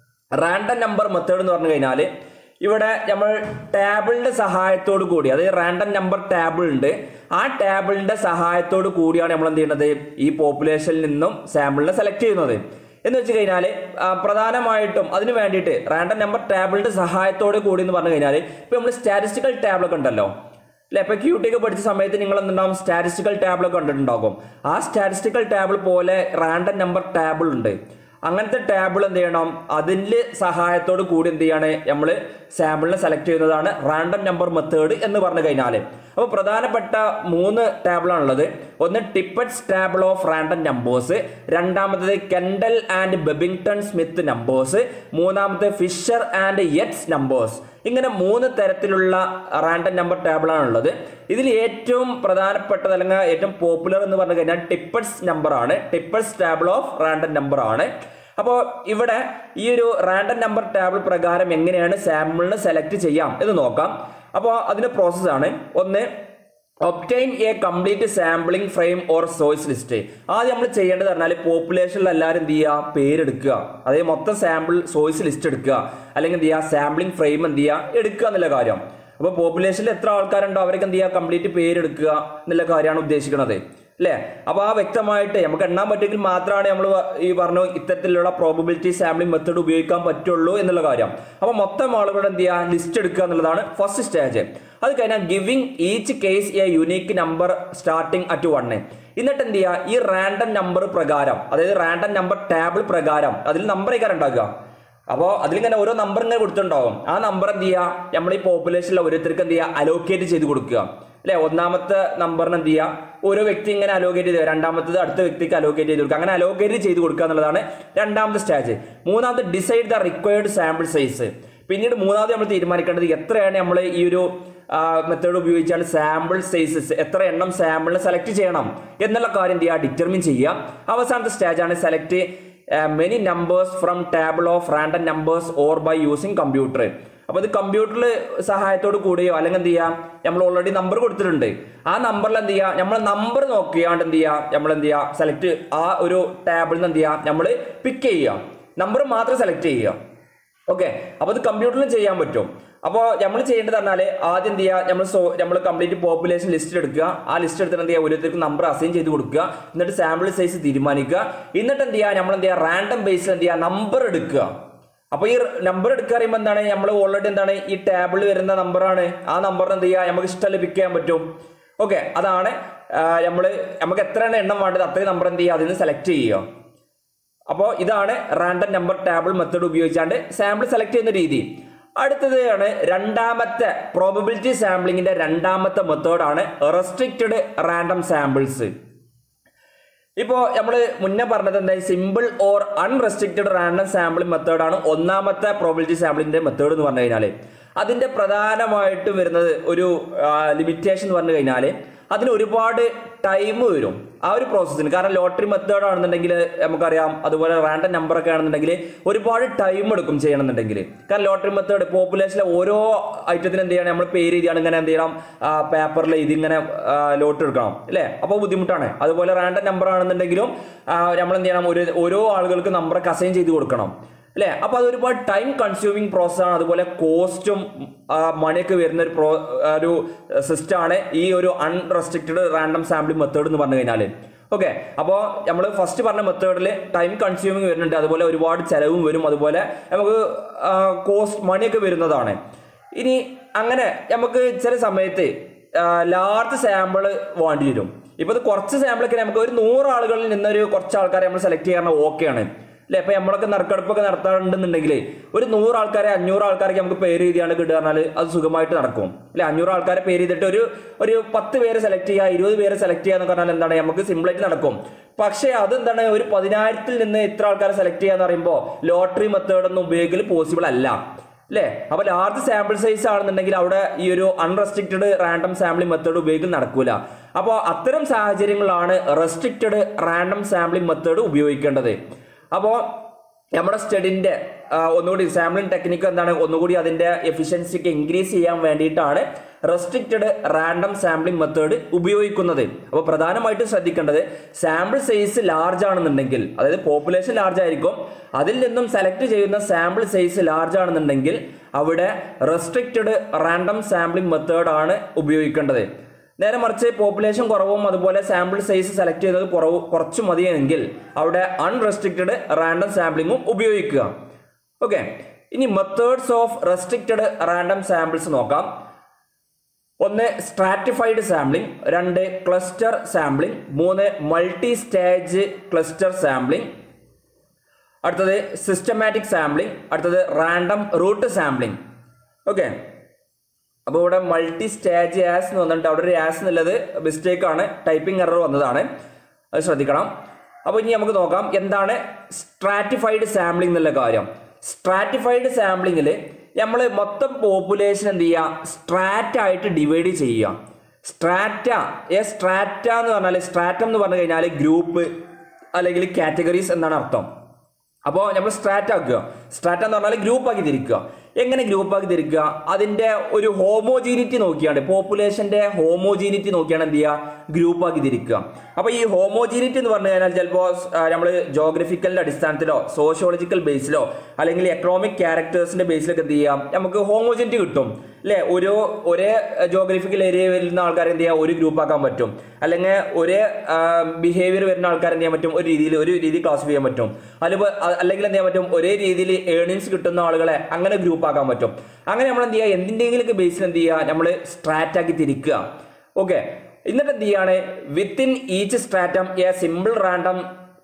random number method എന്ന് പറഞ്ഞു കഴിഞ്ഞാൽ ഇവിടെ നമ്മൾ ടേബിളിന്റെ സഹായത്തോട് കൂടി അതായത് റാൻഡം നമ്പർ ടേബിൾ ഉണ്ട് ആ ടേബിളിന്റെ സഹായത്തോട് കൂടിയാണ് നമ്മൾ എന്ത് ചെയ്യുന്നത് ഈ പോപ്പുലേഷനിൽ നിന്നും സാമ്പിളിനെ സെലക്ട് ചെയ്യുന്നത് എന്ന് വെച്ച് കഴിഞ്ഞാൽ പ്രധാനമായിട്ടും അതിന് വേണ്ടിയിട്ട് റാൻഡം നമ്പർ ടേബിളിന്റെ സഹായത്തോട് കൂടി എന്ന് പറഞ്ഞു കഴിഞ്ഞാൽ ഇപ്പൊ നമ്മൾ സ്റ്റാറ്റിസ്റ്റിക്കൽ ടേബിളൊക്കെ ഉണ്ടല്ലോ അല്ലെ ഇപ്പൊ ക്യൂ ടി ഒക്കെ പഠിച്ച സമയത്ത് നിങ്ങൾ എന്തുണ്ടാവും സ്റ്റാറ്റിസ്റ്റിക്കൽ ടേബിൾ ഒക്കെ കണ്ടിട്ടുണ്ടാകും ആ സ്റ്റാറ്റിസ്റ്റിക്കൽ ടേബിൾ പോലെ റാൻഡം നമ്പർ ടേബിൾ ഉണ്ട് അങ്ങനത്തെ ടേബിൾ എന്ത് ചെയ്യണം അതിൻ്റെ സഹായത്തോട് കൂടി എന്ത് ചെയ്യാണ് നമ്മൾ സാമ്പിളിനെ സെലക്ട് ചെയ്യുന്നതാണ് റാൻഡം നമ്പർ മെത്തേഡ് എന്ന് പറഞ്ഞു കഴിഞ്ഞാൽ അപ്പോൾ പ്രധാനപ്പെട്ട മൂന്ന് ടേബിളാണുള്ളത് ഒന്ന് Tippett's table of random numbers രണ്ടാമത്തത് Kendall and Babington Smith numbers മൂന്നാമത്തെ ഫിഷർ ആൻഡ് യെറ്റ്സ് നമ്പേഴ്സ് ഇങ്ങനെ മൂന്ന് തരത്തിലുള്ള റാൻഡം നമ്പർ ടേബിളാണുള്ളത് ഇതിൽ ഏറ്റവും പ്രധാനപ്പെട്ടത് അല്ലെങ്കിൽ ഏറ്റവും പോപ്പുലർ എന്ന് പറഞ്ഞു കഴിഞ്ഞാൽ ടിപ്പറ്റ്സ് നമ്പർ ആണ് Tippett's table of random number ആണ് അപ്പോൾ ഇവിടെ ഈ ഒരു റാൻഡം നമ്പർ ടേബിൾ പ്രകാരം എങ്ങനെയാണ് സാമ്പിളിന് സെലക്ട് ചെയ്യാം എന്ന് നോക്കാം അപ്പോൾ അതിന്റെ പ്രോസസ്സാണ് ഒന്ന് obtain a complete sampling frame or source list ആദ്യം നമ്മൾ ചെയ്യേണ്ടത് പറഞ്ഞാൽ പോപ്പുലേഷനിൽ എല്ലാവരും എന്ത് ചെയ്യുക പേരെടുക്കുക അതായത് മൊത്തം സാമ്പിൾ സോഴ്സ് ലിസ്റ്റ് എടുക്കുക അല്ലെങ്കിൽ എന്ത് ചെയ്യുക സാമ്പിളിംഗ് ഫ്രെയിം എന്ത് ചെയ്യുക എടുക്കുക എന്നുള്ള കാര്യം അപ്പോൾ പോപ്പുലേഷനിൽ എത്ര ആൾക്കാരുണ്ടോ അവർക്ക് എന്ത് ചെയ്യുക കംപ്ലീറ്റ് പേരെടുക്കുക എന്നുള്ള കാര്യമാണ് ഉദ്ദേശിക്കുന്നത് അല്ലേ അപ്പോൾ ആ വ്യക്തമായിട്ട് നമുക്ക് എണ്ണാൻ പറ്റുമെങ്കിൽ മാത്രമാണ് നമ്മൾ ഈ പറഞ്ഞു ഇത്തരത്തിലുള്ള പ്രോബബിലിറ്റി സാമ്പിളിംഗ് മെത്തേഡ് ഉപയോഗിക്കാൻ പറ്റുള്ളൂ എന്നുള്ള കാര്യം അപ്പോൾ മൊത്തം ആളുകളുടെ എന്ത് ചെയ്യുക ലിസ്റ്റ് എടുക്കുക എന്നുള്ളതാണ് ഫസ്റ്റ് സ്റ്റേജ് അത് കഴിഞ്ഞാൽ giving each case a unique number starting at one എന്നിട്ട് എന്ത് ചെയ്യുക ഈ റാൻഡം നമ്പർ പ്രകാരം അതായത് റാൻഡം നമ്പർ ടേബിൾ പ്രകാരം അതിൽ നമ്പർ ഇങ്ങനെ ഉണ്ടാക്കുക അപ്പോൾ അതിലിങ്ങനെ ഓരോ നമ്പർ ഇങ്ങനെ കൊടുത്തിട്ടുണ്ടാവും ആ നമ്പർ എന്ത് ചെയ്യുക നമ്മൾ ഈ പോപ്പുലേഷനിലെ ഓരോരുത്തർക്ക് എന്ത് ചെയ്യുക അലോക്കേറ്റ് ചെയ്ത് കൊടുക്കുക അല്ലെ ഒന്നാമത്തെ നമ്പറിന് എന്ത് ചെയ്യുക ഓരോ വ്യക്തി ഇങ്ങനെ അലോക്കേറ്റ് ചെയ്ത് രണ്ടാമത്തത് അടുത്ത വ്യക്തിക്ക് അലോക്കേറ്റ് ചെയ്ത് കൊടുക്കുക അങ്ങനെ അലോക്കേറ്റ് ചെയ്ത് കൊടുക്കുക എന്നുള്ളതാണ് രണ്ടാമത്തെ സ്റ്റേജ് മൂന്നാമത്തെ decide the required sample size പിന്നീട് മൂന്നാമത് നമ്മൾ തീരുമാനിക്കേണ്ടത് എത്രയാണ് നമ്മൾ ഈ ഒരു മെത്തേഡ് ഉപയോഗിച്ചാൽ സാമ്പിൾ സൈസസ് എത്ര എണ്ണം സാമ്പിളിനെ സെലക്ട് ചെയ്യണം എന്നുള്ള കാര്യം എന്ത് ചെയ്യുക ഡിറ്റർമിൻ ചെയ്യുക അവസാനത്തെ സ്റ്റേജാണ് select many numbers from table of random numbers or by using computer അപ്പോൾ ഇത് കമ്പ്യൂട്ടറിൽ സഹായത്തോട് കൂടിയോ അല്ലെങ്കിൽ എന്ത് ചെയ്യാം നമ്മൾ ഓൾറെഡി നമ്പർ കൊടുത്തിട്ടുണ്ട് ആ നമ്പറിൽ എന്ത് ചെയ്യുക നമ്മൾ നമ്പർ നോക്കിയാണ്ട് എന്ത് ചെയ്യുക നമ്മൾ എന്ത് ചെയ്യുക സെലക്ട് ആ ഒരു ടേബിളിൽ നിന്ന് എന്ത് ചെയ്യുക നമ്മൾ പിക്ക് ചെയ്യുക നമ്പർ മാത്രം സെലക്ട് ചെയ്യുക ഓക്കെ അപ്പോൾ ഇത് കമ്പ്യൂട്ടറിലും ചെയ്യാൻ പറ്റും അപ്പോൾ നമ്മൾ ചെയ്യേണ്ടത് പറഞ്ഞാൽ ആദ്യം എന്ത് ചെയ്യുക നമ്മൾ സോ നമ്മൾ കംപ്ലീറ്റ് പോപ്പുലേഷൻ ലിസ്റ്റ് എടുക്കുക ആ ലിസ്റ്റ് എടുത്തിട്ട് എന്ത് ചെയ്യുക ഓരോരുത്തർക്ക് നമ്പർ അസൈൻ ചെയ്ത് കൊടുക്കുക എന്നിട്ട് സാമ്പിൾ സൈസ് തീരുമാനിക്കുക എന്നിട്ട് എന്ത് ചെയ്യുക നമ്മൾ എന്ത് ചെയ്യുക റാൻഡം ബേസിൽ എന്ത് ചെയ്യുക നമ്പർ എടുക്കുക അപ്പോൾ ഈ നമ്പർ എടുക്കുക പറയുമ്പോൾ എന്താണ് നമ്മൾ ഓൾറെഡി എന്താണ് ഈ ടേബിളിൽ വരുന്ന നമ്പറാണ് ആ നമ്പറിന് എന്ത് ചെയ്യുക നമുക്ക് ഇഷ്ടമല്ല പിക്ക് ചെയ്യാൻ പറ്റും ഓക്കെ അതാണ് നമ്മൾ നമുക്ക് എത്രയാണ് എണ്ണം വേണ്ടത് അത്രയും നമ്പർ എന്ത് ചെയ്യുക അതിൽ നിന്ന് സെലക്ട് ചെയ്യുക അപ്പോൾ ഇതാണ് റാൻഡം നമ്പർ ടേബിൾ മെത്തേഡ് ഉപയോഗിച്ചാണ്ട് സാമ്പിൾ സെലക്ട് ചെയ്യുന്ന രീതി അടുത്തതാണ് രണ്ടാമത്തെ പ്രോബബിലിറ്റി സാമ്പിളിങ്ങിന്റെ രണ്ടാമത്തെ മെത്തേഡാണ് റെസ്ട്രിക്റ്റഡ് റാൻഡം സാമ്പിൾസ് ഇപ്പോൾ നമ്മൾ മുന്നേ പറഞ്ഞത് എന്താ simple or unrestricted random sampling മെത്തേഡാണ് ഒന്നാമത്തെ പ്രോബിലിറ്റി സാമ്പിളിന്റെ മെത്തേഡ് എന്ന് പറഞ്ഞു കഴിഞ്ഞാൽ അതിന്റെ പ്രധാനമായിട്ടും വരുന്നത് ഒരു ലിമിറ്റേഷൻ എന്ന് പറഞ്ഞു കഴിഞ്ഞാൽ അതിന് ഒരുപാട് ടൈം വരും ആ ഒരു പ്രോസസ്സിന് കാരണം ലോട്ടറി മെത്തേഡ് ആണെന്നുണ്ടെങ്കിൽ നമുക്കറിയാം അതുപോലെ റാൻഡം നമ്പർ ഒക്കെ ആണെന്നുണ്ടെങ്കിൽ ഒരുപാട് ടൈം എടുക്കും ചെയ്യണമെന്നുണ്ടെങ്കിൽ കാരണം ലോട്ടറി മെത്തേഡ് പോപ്പുലേഷനിലെ ഓരോ ഐറ്റത്തിന് എന്ത് ചെയ്യണം നമ്മൾ പേര് എഴുതിയാണ് ഇങ്ങനെ എന്ത് ചെയ്യണം പേപ്പറിൽ ഇതിങ്ങനെ ലോട്ട് എടുക്കണം അല്ലേ അപ്പോൾ ബുദ്ധിമുട്ടാണ് അതുപോലെ റാൻഡം നമ്പർ ആണെന്നുണ്ടെങ്കിലും നമ്മൾ എന്ത് ചെയ്യണം ഒരു ഓരോ ആളുകൾക്ക് നമ്പറൊക്കെ അസൈൻ ചെയ്ത് കൊടുക്കണം അല്ലേ അപ്പോൾ അത് ഒരുപാട് ടൈം കൺസ്യൂമിങ് പ്രോസസ്സാണ് അതുപോലെ കോസ്റ്റും മണിയൊക്കെ വരുന്ന ഒരു പ്രോ ഒരു സിസ്റ്റമാണ് ഈ ഒരു അൺറെസ്ട്രിക്റ്റഡ് റാൻഡം സാമ്പിളിംഗ് മെത്തേഡ് എന്ന് പറഞ്ഞു കഴിഞ്ഞാൽ ഓക്കെ അപ്പോൾ നമ്മൾ ഫസ്റ്റ് പറഞ്ഞ മെത്തേഡിൽ ടൈം കൺസ്യൂമിങ് വരുന്നുണ്ട് അതുപോലെ ഒരുപാട് ചിലവും വരും അതുപോലെ നമുക്ക് കോസ്റ്റ് മണിയൊക്കെ വരുന്നതാണ് ഇനി അങ്ങനെ നമുക്ക് ചില സമയത്ത് ലാർജ് സാമ്പിൾ വേണ്ടി വരും ഇപ്പോൾ ഇത് കുറച്ച് സാമ്പിളൊക്കെ നമുക്ക് ഒരു നൂറ് ആളുകളിൽ നിന്നൊരു കുറച്ച് ആൾക്കാരെ നമ്മൾ സെലക്ട് ചെയ്യാൻ ഓക്കെയാണ് അല്ലെ ഇപ്പൊ നമ്മളൊക്കെ നറുക്കെടുപ്പൊക്കെ നടത്താറുണ്ടെന്നുണ്ടെങ്കിൽ ഒരു നൂറ് ആൾക്കാരെ അഞ്ഞൂറ് ആൾക്കാർക്ക് നമുക്ക് പേര് എഴുതിയാണ് കിട്ടുക പറഞ്ഞാൽ അത് സുഖമായിട്ട് നടക്കും അല്ലെ അഞ്ഞൂറ് ആൾക്കാരെ പേര് ചെയ്തിട്ട് ഒരു ഒരു പത്ത് പേര് സെലക്ട് ചെയ്യുക ഇരുപത് പേര് സെലക്ട് ചെയ്യുക എന്ന് പറഞ്ഞാൽ എന്താണ് നമുക്ക് സിമ്പിളായിട്ട് നടക്കും പക്ഷേ അതെന്താണ് ഒരു പതിനായിരത്തിൽ നിന്ന് ഇത്ര ആൾക്കാരെ സെലക്ട് ചെയ്യാന്ന് പറയുമ്പോൾ ലോട്ടറി മെത്തേഡ് ഒന്നും ഉപയോഗിക്കൽ പോസിബിൾ അല്ല അല്ലേ അപ്പൊ ലാർജ് സാമ്പിൾ സൈസ് ആണെന്നുണ്ടെങ്കിൽ അവിടെ ഈ ഒരു അൺറെസ്ട്രിക്റ്റഡ് റാൻഡം സാമ്പിളിംഗ് മെത്തേഡ് ഉപയോഗിക്കൽ നടക്കൂല അപ്പോൾ അത്തരം സാഹചര്യങ്ങളാണ് റെസ്ട്രിക്റ്റഡ് റാൻഡം സാമ്പിളിംഗ് മെത്തേഡ് ഉപയോഗിക്കേണ്ടത് അപ്പോൾ നമ്മുടെ സ്റ്റഡിന്റെ ഒന്നുകൂടി സാമ്പിളിംഗ് ടെക്നിക്ക് എന്താണ് ഒന്നുകൂടി അതിന്റെ എഫിഷ്യൻസിക്ക് ഇൻക്രീസ് ചെയ്യാൻ വേണ്ടിയിട്ടാണ് റെസ്ട്രിക്റ്റഡ് റാൻഡം സാമ്പിളിംഗ് മെത്തേഡ് ഉപയോഗിക്കുന്നത് അപ്പോൾ പ്രധാനമായിട്ടും ശ്രദ്ധിക്കേണ്ടത് സാമ്പിൾ സൈസ് ലാർജ് ആണെന്നുണ്ടെങ്കിൽ അതായത് പോപ്പുലേഷൻ ലാർജ് ആയിരിക്കും അതിൽ നിന്നും സെലക്ട് ചെയ്യുന്ന സാമ്പിൾ സൈസ് ലാർജ് ആണെന്നുണ്ടെങ്കിൽ അവിടെ റെസ്ട്രിക്റ്റഡ് റാൻഡം സാമ്പിളിംഗ് മെത്തേഡ് ആണ് ഉപയോഗിക്കേണ്ടത് നേരെ മറിച്ച് പോപ്പുലേഷൻ കുറവും അതുപോലെ സാമ്പിൾ സൈസ് സെലക്ട് ചെയ്യുന്നത് കുറവ് കുറച്ച് മതിയെങ്കിൽ അവിടെ അൺറെസ്ട്രിക്റ്റഡ് റാൻഡം സാമ്പിളിങ്ങും ഉപയോഗിക്കുക ഓക്കെ ഇനി methods of restricted random samples നോക്കാം ഒന്ന് സ്ട്രാറ്റിഫൈഡ് സാമ്പിളിംഗ് രണ്ട് ക്ലസ്റ്റർ സാമ്പിളിംഗ് മൂന്ന് മൾട്ടി സ്റ്റേജ് ക്ലസ്റ്റർ സാമ്പിളിംഗ് അടുത്തത് സിസ്റ്റമാറ്റിക് സാമ്പിളിംഗ് അടുത്തത് റാൻഡം റൂട്ട് സാമ്പിളിംഗ് ഓക്കെ അപ്പോൾ ഇവിടെ മൾട്ടി സ്റ്റേജ് ആസ് എന്ന് വന്നിട്ട് അവിടെ ഒരു ആസ് എന്നുള്ളത് മിസ്റ്റേക്ക് ആണ് ടൈപ്പിംഗ് എറർ വന്നതാണ് അത് ശ്രദ്ധിക്കണം അപ്പോൾ ഇനി നമുക്ക് നോക്കാം എന്താണ് സ്ട്രാറ്റിഫൈഡ് സാമ്പിളിംഗ് എന്നുള്ള കാര്യം സ്ട്രാറ്റിഫൈഡ് സാമ്പിളിങ്ങിൽ നമ്മൾ മൊത്തം പോപ്പുലേഷൻ എന്ത് ചെയ്യുക സ്ട്രാറ്റ ആയിട്ട് ഡിവൈഡ് ചെയ്യുക സ്ട്രാറ്റ ഏ സ്ട്രാറ്റ എന്ന് പറഞ്ഞാൽ സ്ട്രാറ്റം എന്ന് പറഞ്ഞു കഴിഞ്ഞാൽ ഗ്രൂപ്പ് അല്ലെങ്കിൽ കാറ്റഗറീസ് എന്നാണ് അർത്ഥം അപ്പോൾ നമ്മൾ സ്ട്രാറ്റ് ആക്കുക സ്ട്രാറ്റ എന്ന് പറഞ്ഞാൽ ഗ്രൂപ്പ് ആക്കി തിരിക്കുക എങ്ങനെ ഗ്രൂപ്പാക്കി തിരിക്കുക അതിന്റെ ഒരു ഹോമോജീനിറ്റി നോക്കിയാണ് പോപ്പുലേഷന്റെ ഹോമോജീനിറ്റി നോക്കിയാണ് എന്ത് ചെയ്യുക ഗ്രൂപ്പാക്കി തിരിക്കുക അപ്പൊ ഈ ഹോമോജീനിറ്റി എന്ന് പറഞ്ഞു കഴിഞ്ഞാൽ ചിലപ്പോൾ നമ്മൾ ജോഗ്രഫിക്കലിന്റെ അടിസ്ഥാനത്തിലോ സോഷ്യോളജിക്കൽ ബേസിലോ അല്ലെങ്കിൽ എക്കണോമിക് ക്യാരക്ടേഴ്സിന്റെ ബേസിലൊക്കെ എന്ത് ചെയ്യാം നമുക്ക് ഹോമോജീനിറ്റി കിട്ടും അല്ലെ ഒരു ഒരേ ജോഗ്രഫിക്കൽ ഏരിയ വരുന്ന ആൾക്കാരെ എന്ത് ചെയ്യാം ഒരു ഗ്രൂപ്പ് ആക്കാൻ പറ്റും അല്ലെങ്കിൽ ഒരേ ബിഹേവിയർ വരുന്ന ആൾക്കാരെ എന്ത് ചെയ്യാൻ പറ്റും ഒരു രീതിയിൽ ഒരു രീതി ക്ലാസിഫൈ ചെയ്യാൻ പറ്റും അല്ലെങ്കിൽ അല്ലെങ്കിൽ എന്ത് ചെയ്യാൻ പറ്റും ഒരേ രീതിയിൽ ഏണിങ്സ് കിട്ടുന്ന ആളുകളെ അങ്ങനെ ഗ്രൂപ്പ് ആക്കാൻ പറ്റും അങ്ങനെ നമ്മൾ എന്ത് ചെയ്യുക എന്തിൻ്റെങ്കിലും ബേസിൽ എന്ത് ചെയ്യുക നമ്മൾ സ്ട്രാറ്റ് ആക്കി തിരിക്കുക ഓക്കെ എന്നിട്ട് എന്ത് ചെയ്യാണ് within each stratum a simple random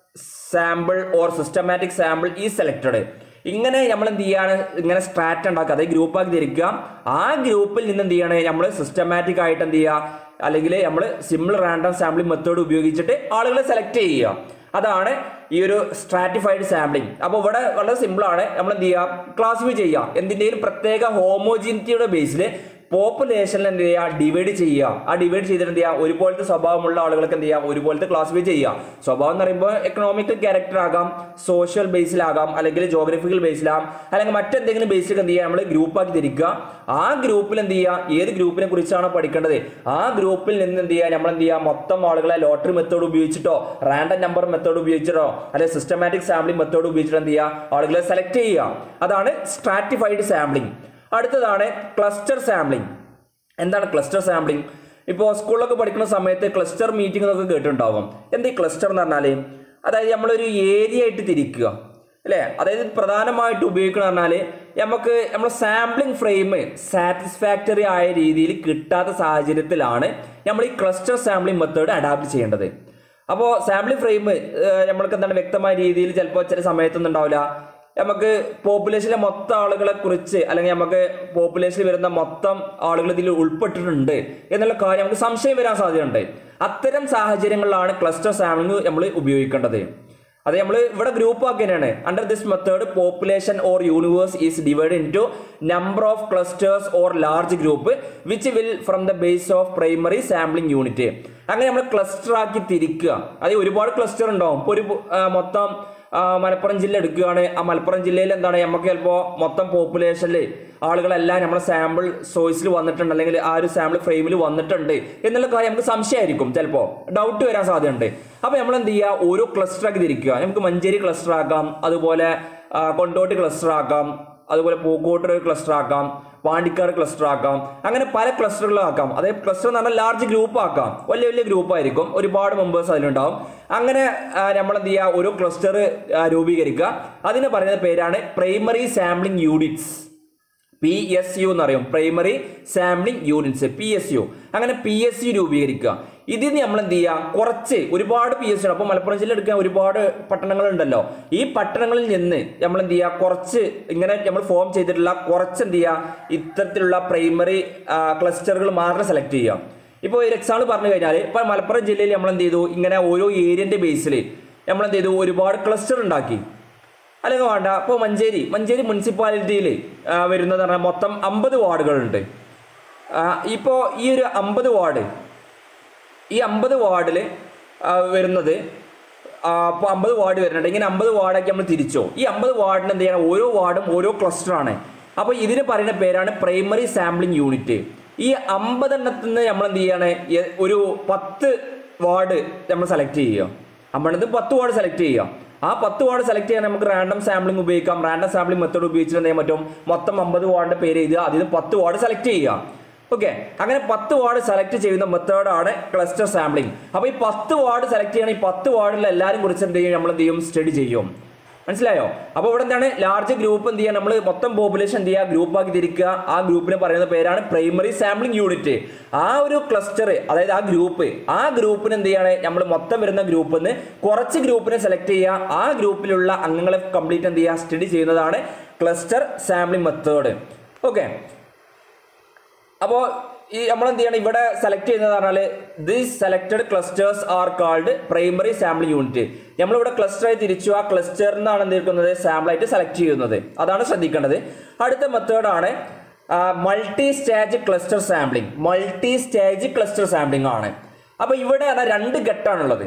sample or systematic sample is selected ഇങ്ങനെ നമ്മൾ എന്ത് ചെയ്യാണ് ഇങ്ങനെ സ്ട്രാറ്റ് ഉണ്ടാക്കുക അതായത് ഗ്രൂപ്പാക്കി തിരിക്കുക ആ ഗ്രൂപ്പിൽ നിന്ന് എന്ത് ചെയ്യാണ് നമ്മൾ സിസ്റ്റമാറ്റിക് ആയിട്ട് എന്ത് ചെയ്യുക അല്ലെങ്കിൽ നമ്മൾ സിമ്പിൾ റാൻഡം സാമ്പിളിംഗ് മെത്തേഡ് ഉപയോഗിച്ചിട്ട് ആളുകളെ സെലക്ട് ചെയ്യുക അതാണ് ഈ ഒരു സ്ട്രാറ്റിഫൈഡ് സാമ്പിളിംഗ് അപ്പോൾ ഇവിടെ വളരെ സിമ്പിൾ ആണ് നമ്മൾ എന്ത് ചെയ്യുക ക്ലാസിഫൈ ചെയ്യുക എന്തിൻ്റെയും പ്രത്യേക ഹോമോജിനിറ്റിയുടെ ബേസിൽ പോപ്പുലേഷനിൽ എന്ത് ചെയ്യുക ഡിവൈഡ് ചെയ്യുക ആ ഡിവൈഡ് ചെയ്തിട്ട് എന്ത് ചെയ്യുക ഒരുപോലത്തെ സ്വഭാവമുള്ള ആളുകൾക്ക് എന്ത് ചെയ്യുക ഒരുപോലത്തെ ക്ലാസിഫൈ ചെയ്യുക സ്വഭാവം എന്ന് പറയുമ്പോൾ എക്കണോമിക്കൽ ക്യാരക്ടർ ആകാം സോഷ്യൽ ബേസിലാകാം അല്ലെങ്കിൽ ജോഗ്രഫിക്കൽ ബേസിലാകാം അല്ലെങ്കിൽ മറ്റെന്തെങ്കിലും ബേസിൽ എന്ത് ചെയ്യുക നമ്മൾ ഗ്രൂപ്പാക്കി തിരിക്കുക ആ ഗ്രൂപ്പിൽ എന്ത് ചെയ്യുക ഏത് ഗ്രൂപ്പിനെ കുറിച്ചാണ് പഠിക്കേണ്ടത് ആ ഗ്രൂപ്പിൽ നിന്ന് എന്ത് ചെയ്യുക നമ്മൾ എന്ത് ചെയ്യുക മൊത്തം ആളുകളെ ലോട്ടറി മെത്തേഡ് ഉപയോഗിച്ചിട്ടോ റാൻഡം നമ്പർ മെത്തേഡ് ഉപയോഗിച്ചിട്ടോ അല്ലെങ്കിൽ സിസ്റ്റമാറ്റിക് സാമ്പിളിംഗ് മെത്തേഡ് ഉപയോഗിച്ചിട്ടോ എന്ത് ചെയ്യുക ആളുകളെ സെലക്ട് ചെയ്യുക അതാണ് സ്ട്രാറ്റിഫൈഡ് സാമ്പിളിംഗ് അടുത്തതാണ് ക്ലസ്റ്റർ സാമ്പിളിംഗ് എന്താണ് ക്ലസ്റ്റർ സാമ്പിളിംഗ് ഇപ്പോൾ സ്കൂളിലൊക്കെ പഠിക്കുന്ന സമയത്ത് ക്ലസ്റ്റർ മീറ്റിംഗ് എന്നൊക്കെ കേട്ടിട്ടുണ്ടാവും എന്താ ഈ ക്ലസ്റ്റർ എന്ന് പറഞ്ഞാൽ അതായത് നമ്മളൊരു ഏരിയ ആയിട്ട് തിരിക്കുക അല്ലേ അതായത് പ്രധാനമായിട്ട് ഉപയോഗിക്കണം പറഞ്ഞാൽ നമുക്ക് നമ്മൾ സാമ്പിളിംഗ് ഫ്രെയിം സാറ്റിസ്ഫാക്ടറി ആയ രീതിയിൽ കിട്ടാത്ത സാഹചര്യത്തിലാണ് നമ്മൾ ഈ ക്ലസ്റ്റർ സാമ്പിളിംഗ് മെത്തേഡ് അഡാപ്റ്റ് ചെയ്യേണ്ടത് അപ്പോൾ സാമ്പിളിംഗ് ഫ്രെയിം നമ്മൾക്ക് എന്താണ് വ്യക്തമായ രീതിയിൽ ചിലപ്പോൾ ചില സമയത്തൊന്നും ഉണ്ടാവില്ല നമുക്ക് പോപ്പുലേഷനിലെ മൊത്തം ആളുകളെ കുറിച്ച് അല്ലെങ്കിൽ നമുക്ക് പോപ്പുലേഷനിൽ വരുന്ന മൊത്തം ആളുകൾ ഇതിൽ ഉൾപ്പെട്ടിട്ടുണ്ട് എന്നുള്ള കാര്യം നമുക്ക് സംശയം വരാൻ സാധ്യതയുണ്ട് അത്തരം സാഹചര്യങ്ങളിലാണ് ക്ലസ്റ്റർ സാമ്പിളിംഗ് നമ്മൾ ഉപയോഗിക്കേണ്ടത് അത് നമ്മൾ ഇവിടെ ഗ്രൂപ്പ് ആക്കിയാണ് under this method population or universe is divide into number of clusters or large group which will from the base of primary sampling unit അങ്ങനെ നമ്മൾ ക്ലസ്റ്റർ ആക്കി തിരിക്കുക അത് ഒരുപാട് ക്ലസ്റ്റർ ഉണ്ടാവും ഇപ്പോൾ ഒരു ആ, മൊത്തം ആ, മലപ്പുറം ജില്ല എടുക്കുകയാണ് ആ മലപ്പുറം ജില്ലയിൽ എന്താണ് നമുക്ക് ചിലപ്പോൾ മൊത്തം പോപ്പുലേഷനിൽ ആളുകളെല്ലാം നമ്മുടെ സാമ്പിൾ സോഴ്സിൽ വന്നിട്ടുണ്ട് അല്ലെങ്കിൽ ആ ഒരു സാമ്പിൾ ഫ്രെയിമിൽ വന്നിട്ടുണ്ട് എന്നുള്ള കാര്യം നമുക്ക് സംശയമായിരിക്കും ചിലപ്പോൾ ഡൗട്ട് വരാൻ സാധ്യതയുണ്ട് അപ്പോൾ നമ്മൾ എന്ത് ചെയ്യുക ഓരോ ക്ലസ്റ്റർ ആക്കി തിരിക്കുക നമുക്ക് മഞ്ചേരി ക്ലസ്റ്റർ ആക്കാം അതുപോലെ ആ, കൊണ്ടോട്ടി ക്ലസ്റ്റർ ആക്കാം അതുപോലെ പൂക്കോട്ട് ഒരു ക്ലസ്റ്റർ ആക്കാം പാണ്ടിക്കാട് ക്ലസ്റ്റർ ആക്കാം അങ്ങനെ പല ക്ലസ്റ്ററുകളാക്കാം അതായത് ക്ലസ്റ്റർ എന്ന് പറഞ്ഞാൽ ലാർജ് ഗ്രൂപ്പ് ആക്കാം വലിയ വലിയ ഗ്രൂപ്പ് ആയിരിക്കും ഒരുപാട് മെമ്പേഴ്സ് അതിലുണ്ടാവും അങ്ങനെ നമ്മൾ എന്ത് ചെയ്യുക ഒരു ക്ലസ്റ്റർ രൂപീകരിക്കുക അതിന് പറയുന്ന പേരാണ് primary sampling units P S U എന്ന് പറയും primary sampling units P S U അങ്ങനെ പി എസ് യു രൂപീകരിക്കുക ഇതിൽ നിന്ന് നമ്മൾ എന്ത് ചെയ്യുക കുറച്ച് ഒരുപാട് പി എസ് യു അപ്പോൾ മലപ്പുറം ജില്ല എടുക്കാൻ ഒരുപാട് പട്ടണങ്ങളുണ്ടല്ലോ ഈ പട്ടണങ്ങളിൽ നിന്ന് നമ്മൾ എന്ത് ചെയ്യുക കുറച്ച് ഇങ്ങനെ നമ്മൾ ഫോം ചെയ്തിട്ടുള്ള കുറച്ച് എന്ത് ചെയ്യുക ഇത്തരത്തിലുള്ള പ്രൈമറി ക്ലസ്റ്ററുകൾ മാത്രം സെലക്ട് ചെയ്യുക ഇപ്പോൾ ഒരു എക്സാമ്പിൾ പറഞ്ഞു കഴിഞ്ഞാൽ ഇപ്പോൾ മലപ്പുറം ജില്ലയിൽ നമ്മൾ എന്ത് ചെയ്തു ഇങ്ങനെ ഓരോ ഏരിയൻ്റെ ബേസിൽ നമ്മൾ എന്ത് ചെയ്തു ഒരുപാട് ക്ലസ്റ്റർ ഉണ്ടാക്കി അല്ലെങ്കിൽ വേണ്ട ഇപ്പോൾ മഞ്ചേരി മഞ്ചേരി മുനിസിപ്പാലിറ്റിയിൽ വരുന്നത് പറഞ്ഞാൽ മൊത്തം അമ്പത് വാർഡുകളുണ്ട് ഇപ്പോൾ ഈ ഒരു അമ്പത് വാർഡ് ഈ അമ്പത് വാർഡിൽ വരുന്നത് അപ്പോൾ അമ്പത് വാർഡ് വരുന്നുണ്ട് ഇങ്ങനെ അമ്പത് വാർഡാക്കി നമ്മൾ തിരിച്ചോ ഈ അമ്പത് വാർഡിന് എന്ത് ചെയ്യണം ഓരോ വാർഡും ഓരോ ക്ലസ്റ്ററാണ് അപ്പോൾ ഇതിന് പറയുന്ന പേരാണ് പ്രൈമറി സാമ്പിളിംഗ് യൂണിറ്റ് ഈ അമ്പതെണ്ണത്തിൽ നിന്ന് നമ്മൾ എന്ത് ചെയ്യാണ് എ- ഒരു പത്ത് വാർഡ് നമ്മൾ സെലക്ട് ചെയ്യുക അമ്പതെണ്ണത്തിൽ പത്ത് വാർഡ് സെലക്ട് ചെയ്യുക ആ പത്ത് വാർഡ് സെലക്ട് ചെയ്യാൻ നമുക്ക് റാൻഡം സാമ്പിളിംഗ് ഉപയോഗിക്കാം റാൻഡം സാമ്പിളിംഗ് മെത്തേഡ് ഉപയോഗിച്ചിട്ട് എന്ത് ചെയ്യാൻ പറ്റും മൊത്തം അമ്പത് വാർഡിന്റെ പേര് എഴുതുക അതിൽ നിന്ന് പത്ത് വാർഡ് സെലക്ട് ചെയ്യുക ഓക്കെ അങ്ങനെ പത്ത് വാർഡ് സെലക്ട് ചെയ്യുന്ന മെത്തേഡാണ് ക്ലസ്റ്റർ സാമ്പിളിംഗ് അപ്പോൾ ഈ പത്ത് വാർഡ് സെലക്ട് ചെയ്യണം ഈ പത്ത് വാർഡിൽ എല്ലാവരും കുറിച്ച് എന്ത് ചെയ്യും നമ്മൾ എന്ത് ചെയ്യും സ്റ്റഡി ചെയ്യും മനസ്സിലായോ അപ്പോൾ ഇവിടെ എന്താണ് ലാർജ് ഗ്രൂപ്പ് എന്ത് ചെയ്യുക നമ്മൾ മൊത്തം പോപ്പുലേഷൻ എന്ത് ചെയ്യുക ഗ്രൂപ്പ് ആക്കി തിരിക്കുക ആ ഗ്രൂപ്പിന് പറയുന്ന പേരാണ് പ്രൈമറി സാമ്പിളിംഗ് യൂണിറ്റ് ആ ഒരു ക്ലസ്റ്റർ അതായത് ആ ഗ്രൂപ്പ് ആ ഗ്രൂപ്പിന് എന്ത് ചെയ്യാണ് നമ്മൾ മൊത്തം വരുന്ന ഗ്രൂപ്പിൽ നിന്ന് കുറച്ച് ഗ്രൂപ്പിനെ സെലക്ട് ചെയ്യുക ആ ഗ്രൂപ്പിലുള്ള അംഗങ്ങളെ കംപ്ലീറ്റ് എന്ത് ചെയ്യുക സ്റ്റഡി ചെയ്യുന്നതാണ് ക്ലസ്റ്റർ സാമ്പിളിംഗ് മെത്തേഡ് ഓക്കെ അപ്പോൾ ഈ നമ്മൾ എന്ത് ചെയ്യണം ഇവിടെ സെലക്ട് ചെയ്യുന്നത് പറഞ്ഞാൽ these selected clusters are called primary sample unit നമ്മളിവിടെ ക്ലസ്റ്ററായി തിരിച്ചു ആ ക്ലസ്റ്ററിൽ നിന്നാണ് എന്ത് എടുക്കുന്നത് സാമ്പിളായിട്ട് സെലക്ട് ചെയ്യുന്നത് അതാണ് ശ്രദ്ധിക്കേണ്ടത് അടുത്ത മെത്തേഡാണ് multi stage cluster sampling multi stage cluster sampling ആണ് അപ്പോൾ ഇവിടെ അതാ രണ്ട് ഘട്ടമാണുള്ളത്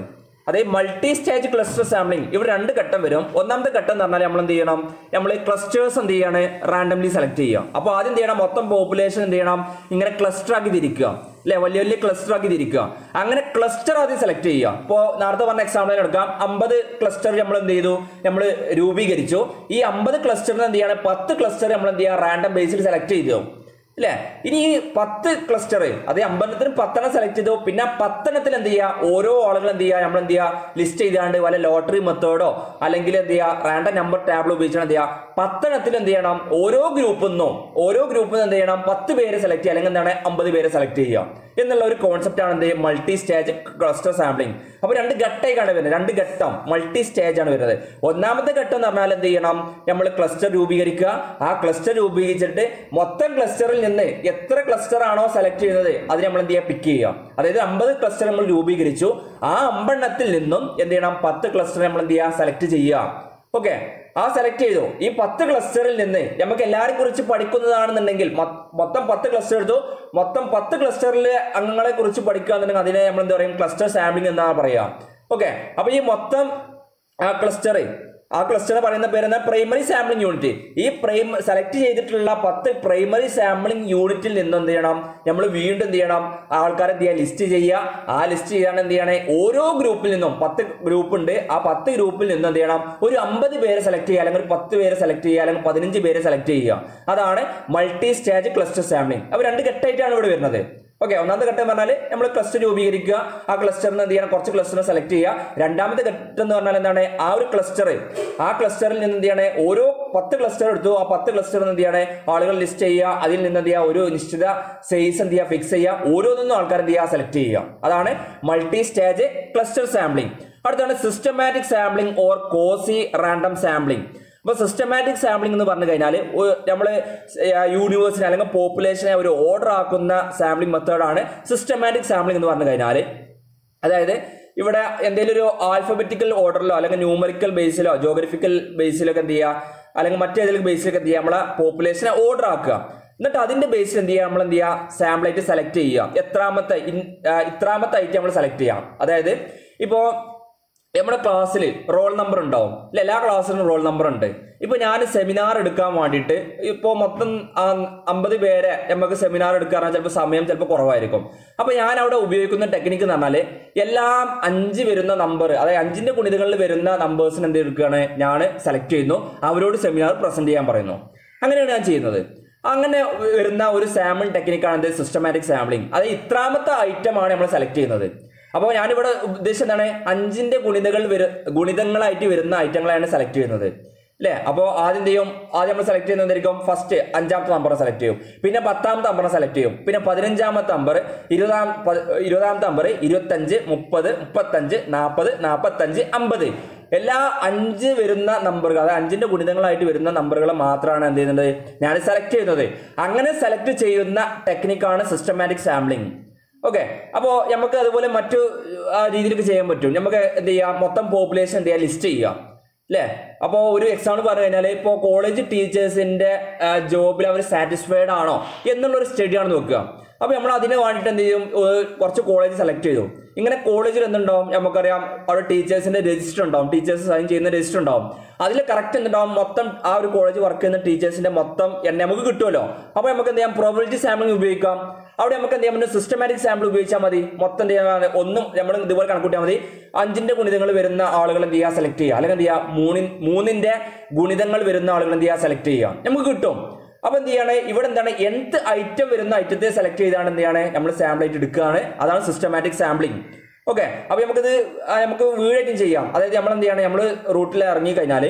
അതായത് മൾട്ടി സ്റ്റേജ് ക്ലസ്റ്റർ സാമ്പിളിംഗ് ഇവിടെ രണ്ട് ഘട്ടം വരും ഒന്നാമത്തെ ഘട്ടം എന്ന് പറഞ്ഞാൽ നമ്മൾ എന്ത് ചെയ്യണം നമ്മൾ ക്ലസ്റ്റേഴ്സ് എന്ത് ചെയ്യാണ് റാൻഡംലി സെലക്ട് ചെയ്യുക അപ്പോൾ ആദ്യം എന്ത് ചെയ്യണം മൊത്തം പോപ്പുലേഷൻ എന്ത് ചെയ്യണം ഇങ്ങനെ ക്ലസ്റ്റർ ആക്കി തിരിക്കുക അല്ലെ വലിയ വലിയ ക്ലസ്റ്റർ ആക്കി തിരിക്കുക അങ്ങനെ ക്ലസ്റ്റർ ആദ്യം സെലക്ട് ചെയ്യുക ഇപ്പോൾ നേരത്തെ പറഞ്ഞ എക്സാമ്പിൾ എടുക്കാം അമ്പത് ക്ലസ്റ്റർ നമ്മൾ എന്ത് ചെയ്തു നമ്മൾ രൂപീകരിച്ചു ഈ അമ്പത് ക്ലസ്റ്ററിന് എന്ത് ചെയ്യണം പത്ത് ക്ലസ്റ്റർ നമ്മൾ എന്ത് ചെയ്യുക റാൻഡം ബേസിൽ സെലക്ട് ചെയ്തു അല്ലേ ഇനി ഈ പത്ത് ക്ലസ്റ്റർ അത് അമ്പലത്തിന് പത്തെണ്ണം സെലക്ട് ചെയ്തു പിന്നെ പത്തെണ്ണത്തിൽ എന്ത് ചെയ്യുക ഓരോ ആളുകൾ എന്ത് ചെയ്യുക നമ്മൾ എന്ത് ചെയ്യുക ലിസ്റ്റ് ചെയ്താണ്ട് വല്ല ലോട്ടറി മെത്തേഡോ അല്ലെങ്കിൽ എന്ത് ചെയ്യുക റാൻഡം നമ്പർ ടാബിൾ ഉപയോഗിച്ചാണ് എന്ത് ചെയ്യുക പത്തെണ്ണത്തിൽ എന്ത് ചെയ്യണം ഓരോ ഗ്രൂപ്പിൽ നിന്നും ഓരോ ഗ്രൂപ്പിൽ നിന്ന് എന്ത് ചെയ്യണം പത്ത് പേര് സെലക്ട് ചെയ്യുക അല്ലെങ്കിൽ എന്താണ് അമ്പത് പേരെ സെലക്ട് ചെയ്യുക എന്നുള്ള ഒരു കോൺസെപ്റ്റ് ആണ് എന്ത് മൾട്ടി സ്റ്റേജ് ക്ലസ്റ്റർ സാമ്പിളിംഗ് അപ്പോൾ രണ്ട് ഘട്ടമായിക്കാണ് വരുന്നത് രണ്ട് ഘട്ടം മൾട്ടി സ്റ്റേജ് ആണ് വരുന്നത് ഒന്നാമത്തെ ഘട്ടം എന്ന് പറഞ്ഞാൽ എന്ത് ചെയ്യണം നമ്മൾ ക്ലസ്റ്റർ രൂപീകരിക്കുക ആ ക്ലസ്റ്റർ രൂപീകരിച്ചിട്ട് മൊത്തം ക്ലസ്റ്ററിൽ നിന്ന് എത്ര ക്ലസ്റ്റർ ആണോ സെലക്ട് ചെയ്യുന്നത് അത് നമ്മൾ എന്ത് ചെയ്യുക പിക്ക് ചെയ്യുക അതായത് അമ്പത് ക്ലസ്റ്റർ നമ്മൾ രൂപീകരിച്ചു ആ അമ്പെണ്ണത്തിൽ നിന്നും എന്ത് ചെയ്യണം പത്ത് ക്ലസ്റ്റർ നമ്മൾ എന്ത് ചെയ്യുക സെലക്ട് ചെയ്യുക ഓക്കെ ആ സെലക്ട് ചെയ്തു ഈ പത്ത് ക്ലസ്റ്ററിൽ നിന്ന് നമുക്ക് എല്ലാവരെയും കുറിച്ച് പഠിക്കുന്നതാണെന്നുണ്ടെങ്കിൽ മൊ- മൊത്തം പത്ത് ക്ലസ്റ്റർ എടുത്തു മൊത്തം പത്ത് ക്ലസ്റ്ററിലെ അംഗങ്ങളെ കുറിച്ച് പഠിക്കുക എന്നുണ്ടെങ്കിൽ അതിനെ നമ്മൾ എന്താ പറയും ക്ലസ്റ്റർ സാമ്പിളിംഗ് എന്നാണ് പറയുക ഓക്കെ അപ്പൊ ഈ മൊത്തം ആ ക്ലസ്റ്റർ ആ ക്ലസ്റ്റർ പറയുന്ന പേര് എന്താ പ്രൈമറി സാമ്പിളിംഗ് യൂണിറ്റ് ഈ പ്രൈം സെലക്ട് ചെയ്തിട്ടുള്ള പത്ത് പ്രൈമറി സാമ്പിളിംഗ് യൂണിറ്റിൽ നിന്ന് എന്ത് ചെയ്യണം നമ്മൾ വീണ്ടും എന്ത് ചെയ്യണം ആൾക്കാരെ എന്ത് ചെയ്യുക ലിസ്റ്റ് ചെയ്യുക ആ ലിസ്റ്റ് ചെയ്യാൻ എന്ത് ചെയ്യണേ ഓരോ ഗ്രൂപ്പിൽ നിന്നും പത്ത് ഗ്രൂപ്പ് ഉണ്ട് ആ പത്ത് ഗ്രൂപ്പിൽ നിന്ന് എന്ത് ചെയ്യണം ഒരു അമ്പത് പേരെ സെലക്ട് ചെയ്യുക അല്ലെങ്കിൽ ഒരു പത്ത് പേരെ സെലക്ട് ചെയ്യുക അല്ലെങ്കിൽ പതിനഞ്ച് പേരെ സെലക്ട് ചെയ്യുക അതാണ് മൾട്ടി സ്റ്റേജ് ക്ലസ്റ്റർ സാമ്പിളിംഗ് അപ്പോൾ രണ്ട് ഘട്ടമായിട്ടാണ് ഇവിടെ വരുന്നത് ഓക്കെ ഒന്നാമത്തെ ഘട്ടം പറഞ്ഞാൽ നമ്മൾ ക്ലസ്റ്റർ രൂപീകരിക്കുക ആ ക്ലസ്റ്ററിന് എന്ത് ചെയ്യണം കുറച്ച് ക്ലസ്റ്ററിനെ സെലക്ട് ചെയ്യുക രണ്ടാമത്തെ ഘട്ടം എന്ന് പറഞ്ഞാൽ എന്താണ് ആ ഒരു ക്ലസ്റ്റർ ആ ക്ലസ്റ്ററിൽ നിന്ന് എന്ത് ചെയ്യണേ ഓരോ പത്ത് ക്ലസ്റ്റർ എടുത്തു ആ പത്ത് ക്ലസ്റ്ററിൽ എന്ത് ചെയ്യണേ ആളുകൾ ലിസ്റ്റ് ചെയ്യുക അതിൽ നിന്ന് എന്ത് ചെയ്യുക ഒരു നിശ്ചിത സൈസ് എന്ത് ചെയ്യുക ഫിക്സ് ചെയ്യുക ഓരോന്നും ആൾക്കാർ എന്ത് ചെയ്യുക സെലക്ട് ചെയ്യുക അതാണ് മൾട്ടി സ്റ്റേജ് ക്ലസ്റ്റർ സാമ്പിളിംഗ് അടുത്താണ് systematic sampling or quasi random sampling അപ്പോൾ സിസ്റ്റമാറ്റിക് സാമ്പിളിംഗ് എന്ന് പറഞ്ഞു കഴിഞ്ഞാൽ നമ്മൾ യൂണിവേഴ്സിനെ അല്ലെങ്കിൽ പോപ്പുലേഷനെ ഒരു ഓർഡർ ആക്കുന്ന സാമ്പിളിംഗ് മെത്തേഡാണ് സിസ്റ്റമാറ്റിക് സാമ്പിളിംഗ് എന്ന് പറഞ്ഞു കഴിഞ്ഞാൽ അതായത് ഇവിടെ എന്തെങ്കിലും ഒരു ആൽഫബറ്റിക്കൽ ഓർഡറിലോ അല്ലെങ്കിൽ ന്യൂമറിക്കൽ ബേസിലോ ജോഗ്രഫിക്കൽ ബേസിലൊക്കെ എന്ത് ചെയ്യുക അല്ലെങ്കിൽ മറ്റേതെങ്കിലും ബേസിലൊക്കെ എന്ത് ചെയ്യുക നമ്മളെ പോപ്പുലേഷനെ ഓർഡർ ആക്കുക എന്നിട്ട് അതിന്റെ ബേസിൽ എന്ത് ചെയ്യുക നമ്മൾ എന്ത് ചെയ്യുക സാമ്പിളായിട്ട് സെലക്ട് ചെയ്യുക എത്രാമത്തെ ഇൻ- ആ, ഇത്രാമത്തെ ഐറ്റം നമ്മൾ സെലക്ട് ചെയ്യാം അതായത് ഇപ്പോൾ നമ്മുടെ ക്ലാസ്സിൽ റോൾ നമ്പർ ഉണ്ടാവും ഇല്ല എല്ലാ ക്ലാസ്സിലും റോൾ നമ്പർ ഉണ്ട് ഇപ്പൊ ഞാൻ സെമിനാർ എടുക്കാൻ വേണ്ടിയിട്ട് ഇപ്പോൾ മൊത്തം ആ അമ്പത് പേരെ നമുക്ക് സെമിനാർ എടുക്കാൻ ചിലപ്പോൾ സമയം ചിലപ്പോൾ കുറവായിരിക്കും അപ്പൊ ഞാൻ അവിടെ ഉപയോഗിക്കുന്ന ടെക്നിക്ക് എന്ന് പറഞ്ഞാൽ എല്ലാം അഞ്ച് വരുന്ന നമ്പർ അതായത് അഞ്ചിന്റെ ഗുണിതകളിൽ വരുന്ന നമ്പേഴ്സിന് എന്ത് എടുക്കുകയാണ് ഞാൻ സെലക്ട് ചെയ്യുന്നു അവരോട് സെമിനാർ പ്രസന്റ് ചെയ്യാൻ പറയുന്നു അങ്ങനെയാണ് ഞാൻ ചെയ്യുന്നത് അങ്ങനെ വരുന്ന ഒരു സാമ്പിൾ ടെക്നിക്കാണ് എന്ത് സിസ്റ്റമാറ്റിക് സാമ്പിളിംഗ് അത് ഇത്രാമത്തെ ഐറ്റം ആണ് നമ്മൾ സെലക്ട് ചെയ്യുന്നത് അപ്പോൾ ഞാനിവിടെ ഉദ്ദേശിച്ചത് എന്താണ് അഞ്ചിന്റെ ഗുണിതകൾ വരു ഗുണിതങ്ങളായിട്ട് വരുന്ന ഐറ്റങ്ങളാണ് സെലക്ട് ചെയ്യുന്നത് അല്ലേ അപ്പോൾ ആദ്യം എന്ത് ചെയ്യും ആദ്യം നമ്മൾ സെലക്ട് ചെയ്യുന്നതായിരിക്കും ഫസ്റ്റ് അഞ്ചാമത്തെ നമ്പർ സെലക്ട് ചെയ്യും പിന്നെ പത്താമത്തെ നമ്പർ സെലക്ട് ചെയ്യും പിന്നെ പതിനഞ്ചാമത്തെ നമ്പർ ഇരുപതാം പ- ഇരുപതാമത്തെ നമ്പർ ഇരുപത്തഞ്ച് മുപ്പത് മുപ്പത്തഞ്ച് നാൽപ്പത് നാൽപ്പത്തഞ്ച് അമ്പത് എല്ലാ അഞ്ച് വരുന്ന നമ്പറുകൾ അതായത് അഞ്ചിന്റെ ഗുണിതങ്ങളായിട്ട് വരുന്ന നമ്പറുകൾ മാത്രമാണ് എന്ത് ചെയ്യുന്നത് ഞാൻ സെലക്ട് ചെയ്യുന്നത് അങ്ങനെ സെലക്ട് ചെയ്യുന്ന ടെക്നിക്കാണ് സിസ്റ്റമാറ്റിക് സാമ്പിളിംഗ് ഓക്കെ അപ്പോൾ നമുക്ക് അതുപോലെ മറ്റു ആ, രീതിയിലൊക്കെ ചെയ്യാൻ പറ്റും നമുക്ക് എന്ത് ചെയ്യാം മൊത്തം പോപ്പുലേഷൻ എന്ത് ചെയ്യാം ലിസ്റ്റ് ചെയ്യാം അല്ലേ അപ്പോൾ ഒരു എക്സാമ്പിൾ പറഞ്ഞു കഴിഞ്ഞാൽ ഇപ്പോൾ കോളേജ് ടീച്ചേഴ്സിന്റെ ജോബിൽ അവർ സാറ്റിസ്ഫൈഡ് ആണോ എന്നുള്ളൊരു സ്റ്റഡിയാണ് നോക്കുക അപ്പോൾ നമ്മൾ അതിന് വേണ്ടിയിട്ട് എന്ത് ചെയ്യും ഏർ കുറച്ച് കോളേജ് സെലക്ട് ചെയ്തു ഇങ്ങനെ കോളേജിൽ എന്തുണ്ടാവും നമുക്കറിയാം അവിടെ ടീച്ചേഴ്സിന്റെ രജിസ്റ്റർ ഉണ്ടാവും ടീച്ചേഴ്സ് സൈൻ ചെയ്യുന്ന രജിസ്റ്റർ ഉണ്ടാവും അതിൽ കറക്റ്റ് എന്തുണ്ടാവും മൊത്തം ആ ഒരു കോളേജ് വർക്ക് ചെയ്യുന്ന ടീച്ചേഴ്സിന്റെ മൊത്തം എണ്ണ നമുക്ക് കിട്ടുമല്ലോ അപ്പോൾ നമുക്ക് എന്ത് ചെയ്യാം പ്രോബിലിറ്റി സാമ്പിളിംഗ് ഉപയോഗിക്കാം അവിടെ നമുക്ക് എന്ത് ചെയ്യാൻ പറ്റും സിസ്റ്റമാറ്റിക് സാമ്പിൾ ഉപയോഗിച്ചാൽ മതി മൊത്തം എന്ത് ചെയ്യാൻ ഒന്നും നമ്മൾ ഇതുപോലെ കണക്കൂട്ടിയാൽ മതി അഞ്ചിന്റെ ഗുണിതങ്ങൾ വരുന്ന ആളുകൾ എന്ത് ചെയ്യുക സെലക്ട് ചെയ്യുക അല്ലെങ്കിൽ എന്ത് ചെയ്യുക മൂന്നിൻ മൂന്നിന്റെ ഗുണിതങ്ങൾ വരുന്ന ആളുകൾ എന്ത് ചെയ്യുക സെലക്ട് ചെയ്യുക നമുക്ക് കിട്ടും അപ്പൊ എന്ത് ചെയ്യാണ് ഇവിടെ എന്താണ് nth ഐറ്റം വരുന്ന ഐറ്റത്തെ സെലക്ട് ചെയ്താണ് എന്ത് ചെയ്യാണ് നമ്മൾ സാമ്പിൾ ആയിട്ട് എടുക്കുകയാണ് അതാണ് സിസ്റ്റമാറ്റിക് സാമ്പിളിംഗ് ഓക്കെ അപ്പൊ നമുക്കിത് ആ, നമുക്ക് വീടായിട്ടും ചെയ്യാം അതായത് നമ്മൾ എന്ത് ചെയ്യാണ് നമ്മൾ റൂട്ടിൽ ഇറങ്ങി കഴിഞ്ഞാൽ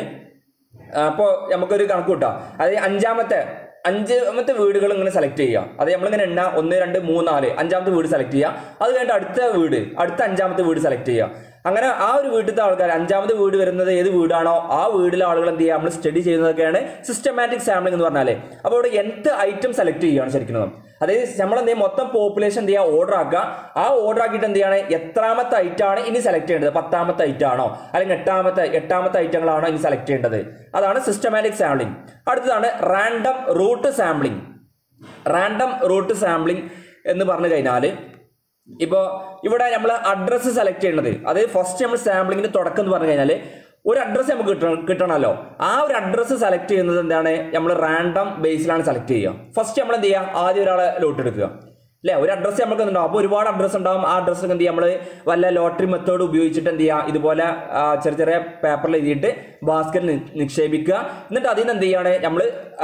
അപ്പോൾ നമുക്കൊരു കണക്ക് കൂട്ടാം അതായത് അഞ്ചാമത്തെ അഞ്ചാമത്തെ വീടുകൾ ഇങ്ങനെ സെലക്ട് ചെയ്യുക അത് നമ്മളിങ്ങനെ എണ്ണ ഒന്ന് രണ്ട് മൂന്ന് നാല് അഞ്ചാമത്തെ വീട് സെലക്ട് ചെയ്യുക അത് കഴിഞ്ഞിട്ട് അടുത്ത വീട് അടുത്ത അഞ്ചാമത്തെ വീട് സെലക്ട് ചെയ്യുക അങ്ങനെ ആ ഒരു വീട്ടിലത്തെ ആൾക്കാർ അഞ്ചാമത് വീട് വരുന്നത് ഏത് വീടാണോ ആ വീട്ടിലെ ആളുകൾ എന്ത് ചെയ്യുക നമ്മൾ സ്റ്റഡി ചെയ്യുന്നതൊക്കെയാണ് സിസ്റ്റമാറ്റിക് സാമ്പിളിംഗ് എന്ന് പറഞ്ഞാൽ അപ്പോൾ ഇവിടെ nth ഐറ്റം സെലക്ട് ചെയ്യുകയാണ് ശരിക്കും അതായത് നമ്മൾ എന്ത് ചെയ്യും മൊത്തം പോപ്പുലേഷൻ എന്ത് ചെയ്യുക ഓർഡർ ആക്കുക ആ ഓർഡർ ആക്കിയിട്ട് എന്ത് ചെയ്യാണ് എത്രാമത്തെ ഐറ്റം ആണ് ഇനി സെലക്ട് ചെയ്യേണ്ടത് പത്താമത്തെ ഐറ്റം ആണോ അല്ലെങ്കിൽ എട്ടാമത്തെ എട്ടാമത്തെ ഐറ്റങ്ങളാണോ ഇനി സെലക്ട് ചെയ്യേണ്ടത് അതാണ് സിസ്റ്റമാറ്റിക് സാമ്പിളിംഗ് അടുത്തതാണ് random route sampling random route sampling എന്ന് പറഞ്ഞു കഴിഞ്ഞാൽ ഇപ്പോൾ ഇവിടെ നമ്മൾ അഡ്രസ്സ് സെലക്ട് ചെയ്യുന്നത് അതായത് ഫസ്റ്റ് നമ്മൾ സാമ്പിളിങ്ങിന്റെ തുടക്കം എന്ന് പറഞ്ഞു കഴിഞ്ഞാൽ ഒരു അഡ്രസ്സ് നമുക്ക് കിട്ടണം കിട്ടണമല്ലോ ആ ഒരു അഡ്രസ്സ് സെലക്ട് ചെയ്യുന്നത് എന്താണ് നമ്മൾ റാൻഡം ബേസിലാണ് സെലക്ട് ചെയ്യുക ഫസ്റ്റ് നമ്മൾ എന്ത് ചെയ്യുക ആദ്യം ഒരാളെ ലോട്ട് എടുക്കുക അല്ലേ ഒരു അഡ്രസ്സ് നമുക്ക് ഉണ്ടാവും അപ്പോൾ ഒരുപാട് അഡ്രസ്സ് ഉണ്ടാവും ആ അഡ്രസ്സ് എന്ത് ചെയ്യുക നമ്മൾ വല്ല ലോട്ടറി മെത്തേഡ് ഉപയോഗിച്ചിട്ട് എന്ത് ചെയ്യുക ഇതുപോലെ ആ, ചെറിയ ചെറിയ പേപ്പറിൽ എഴുതിയിട്ട് ബാസ്ക്കറ്റിൽ നിക്ഷേപിക്കുക എന്നിട്ട് അതിൽ നിന്ന് എന്ത് ചെയ്യാണ് നമ്മൾ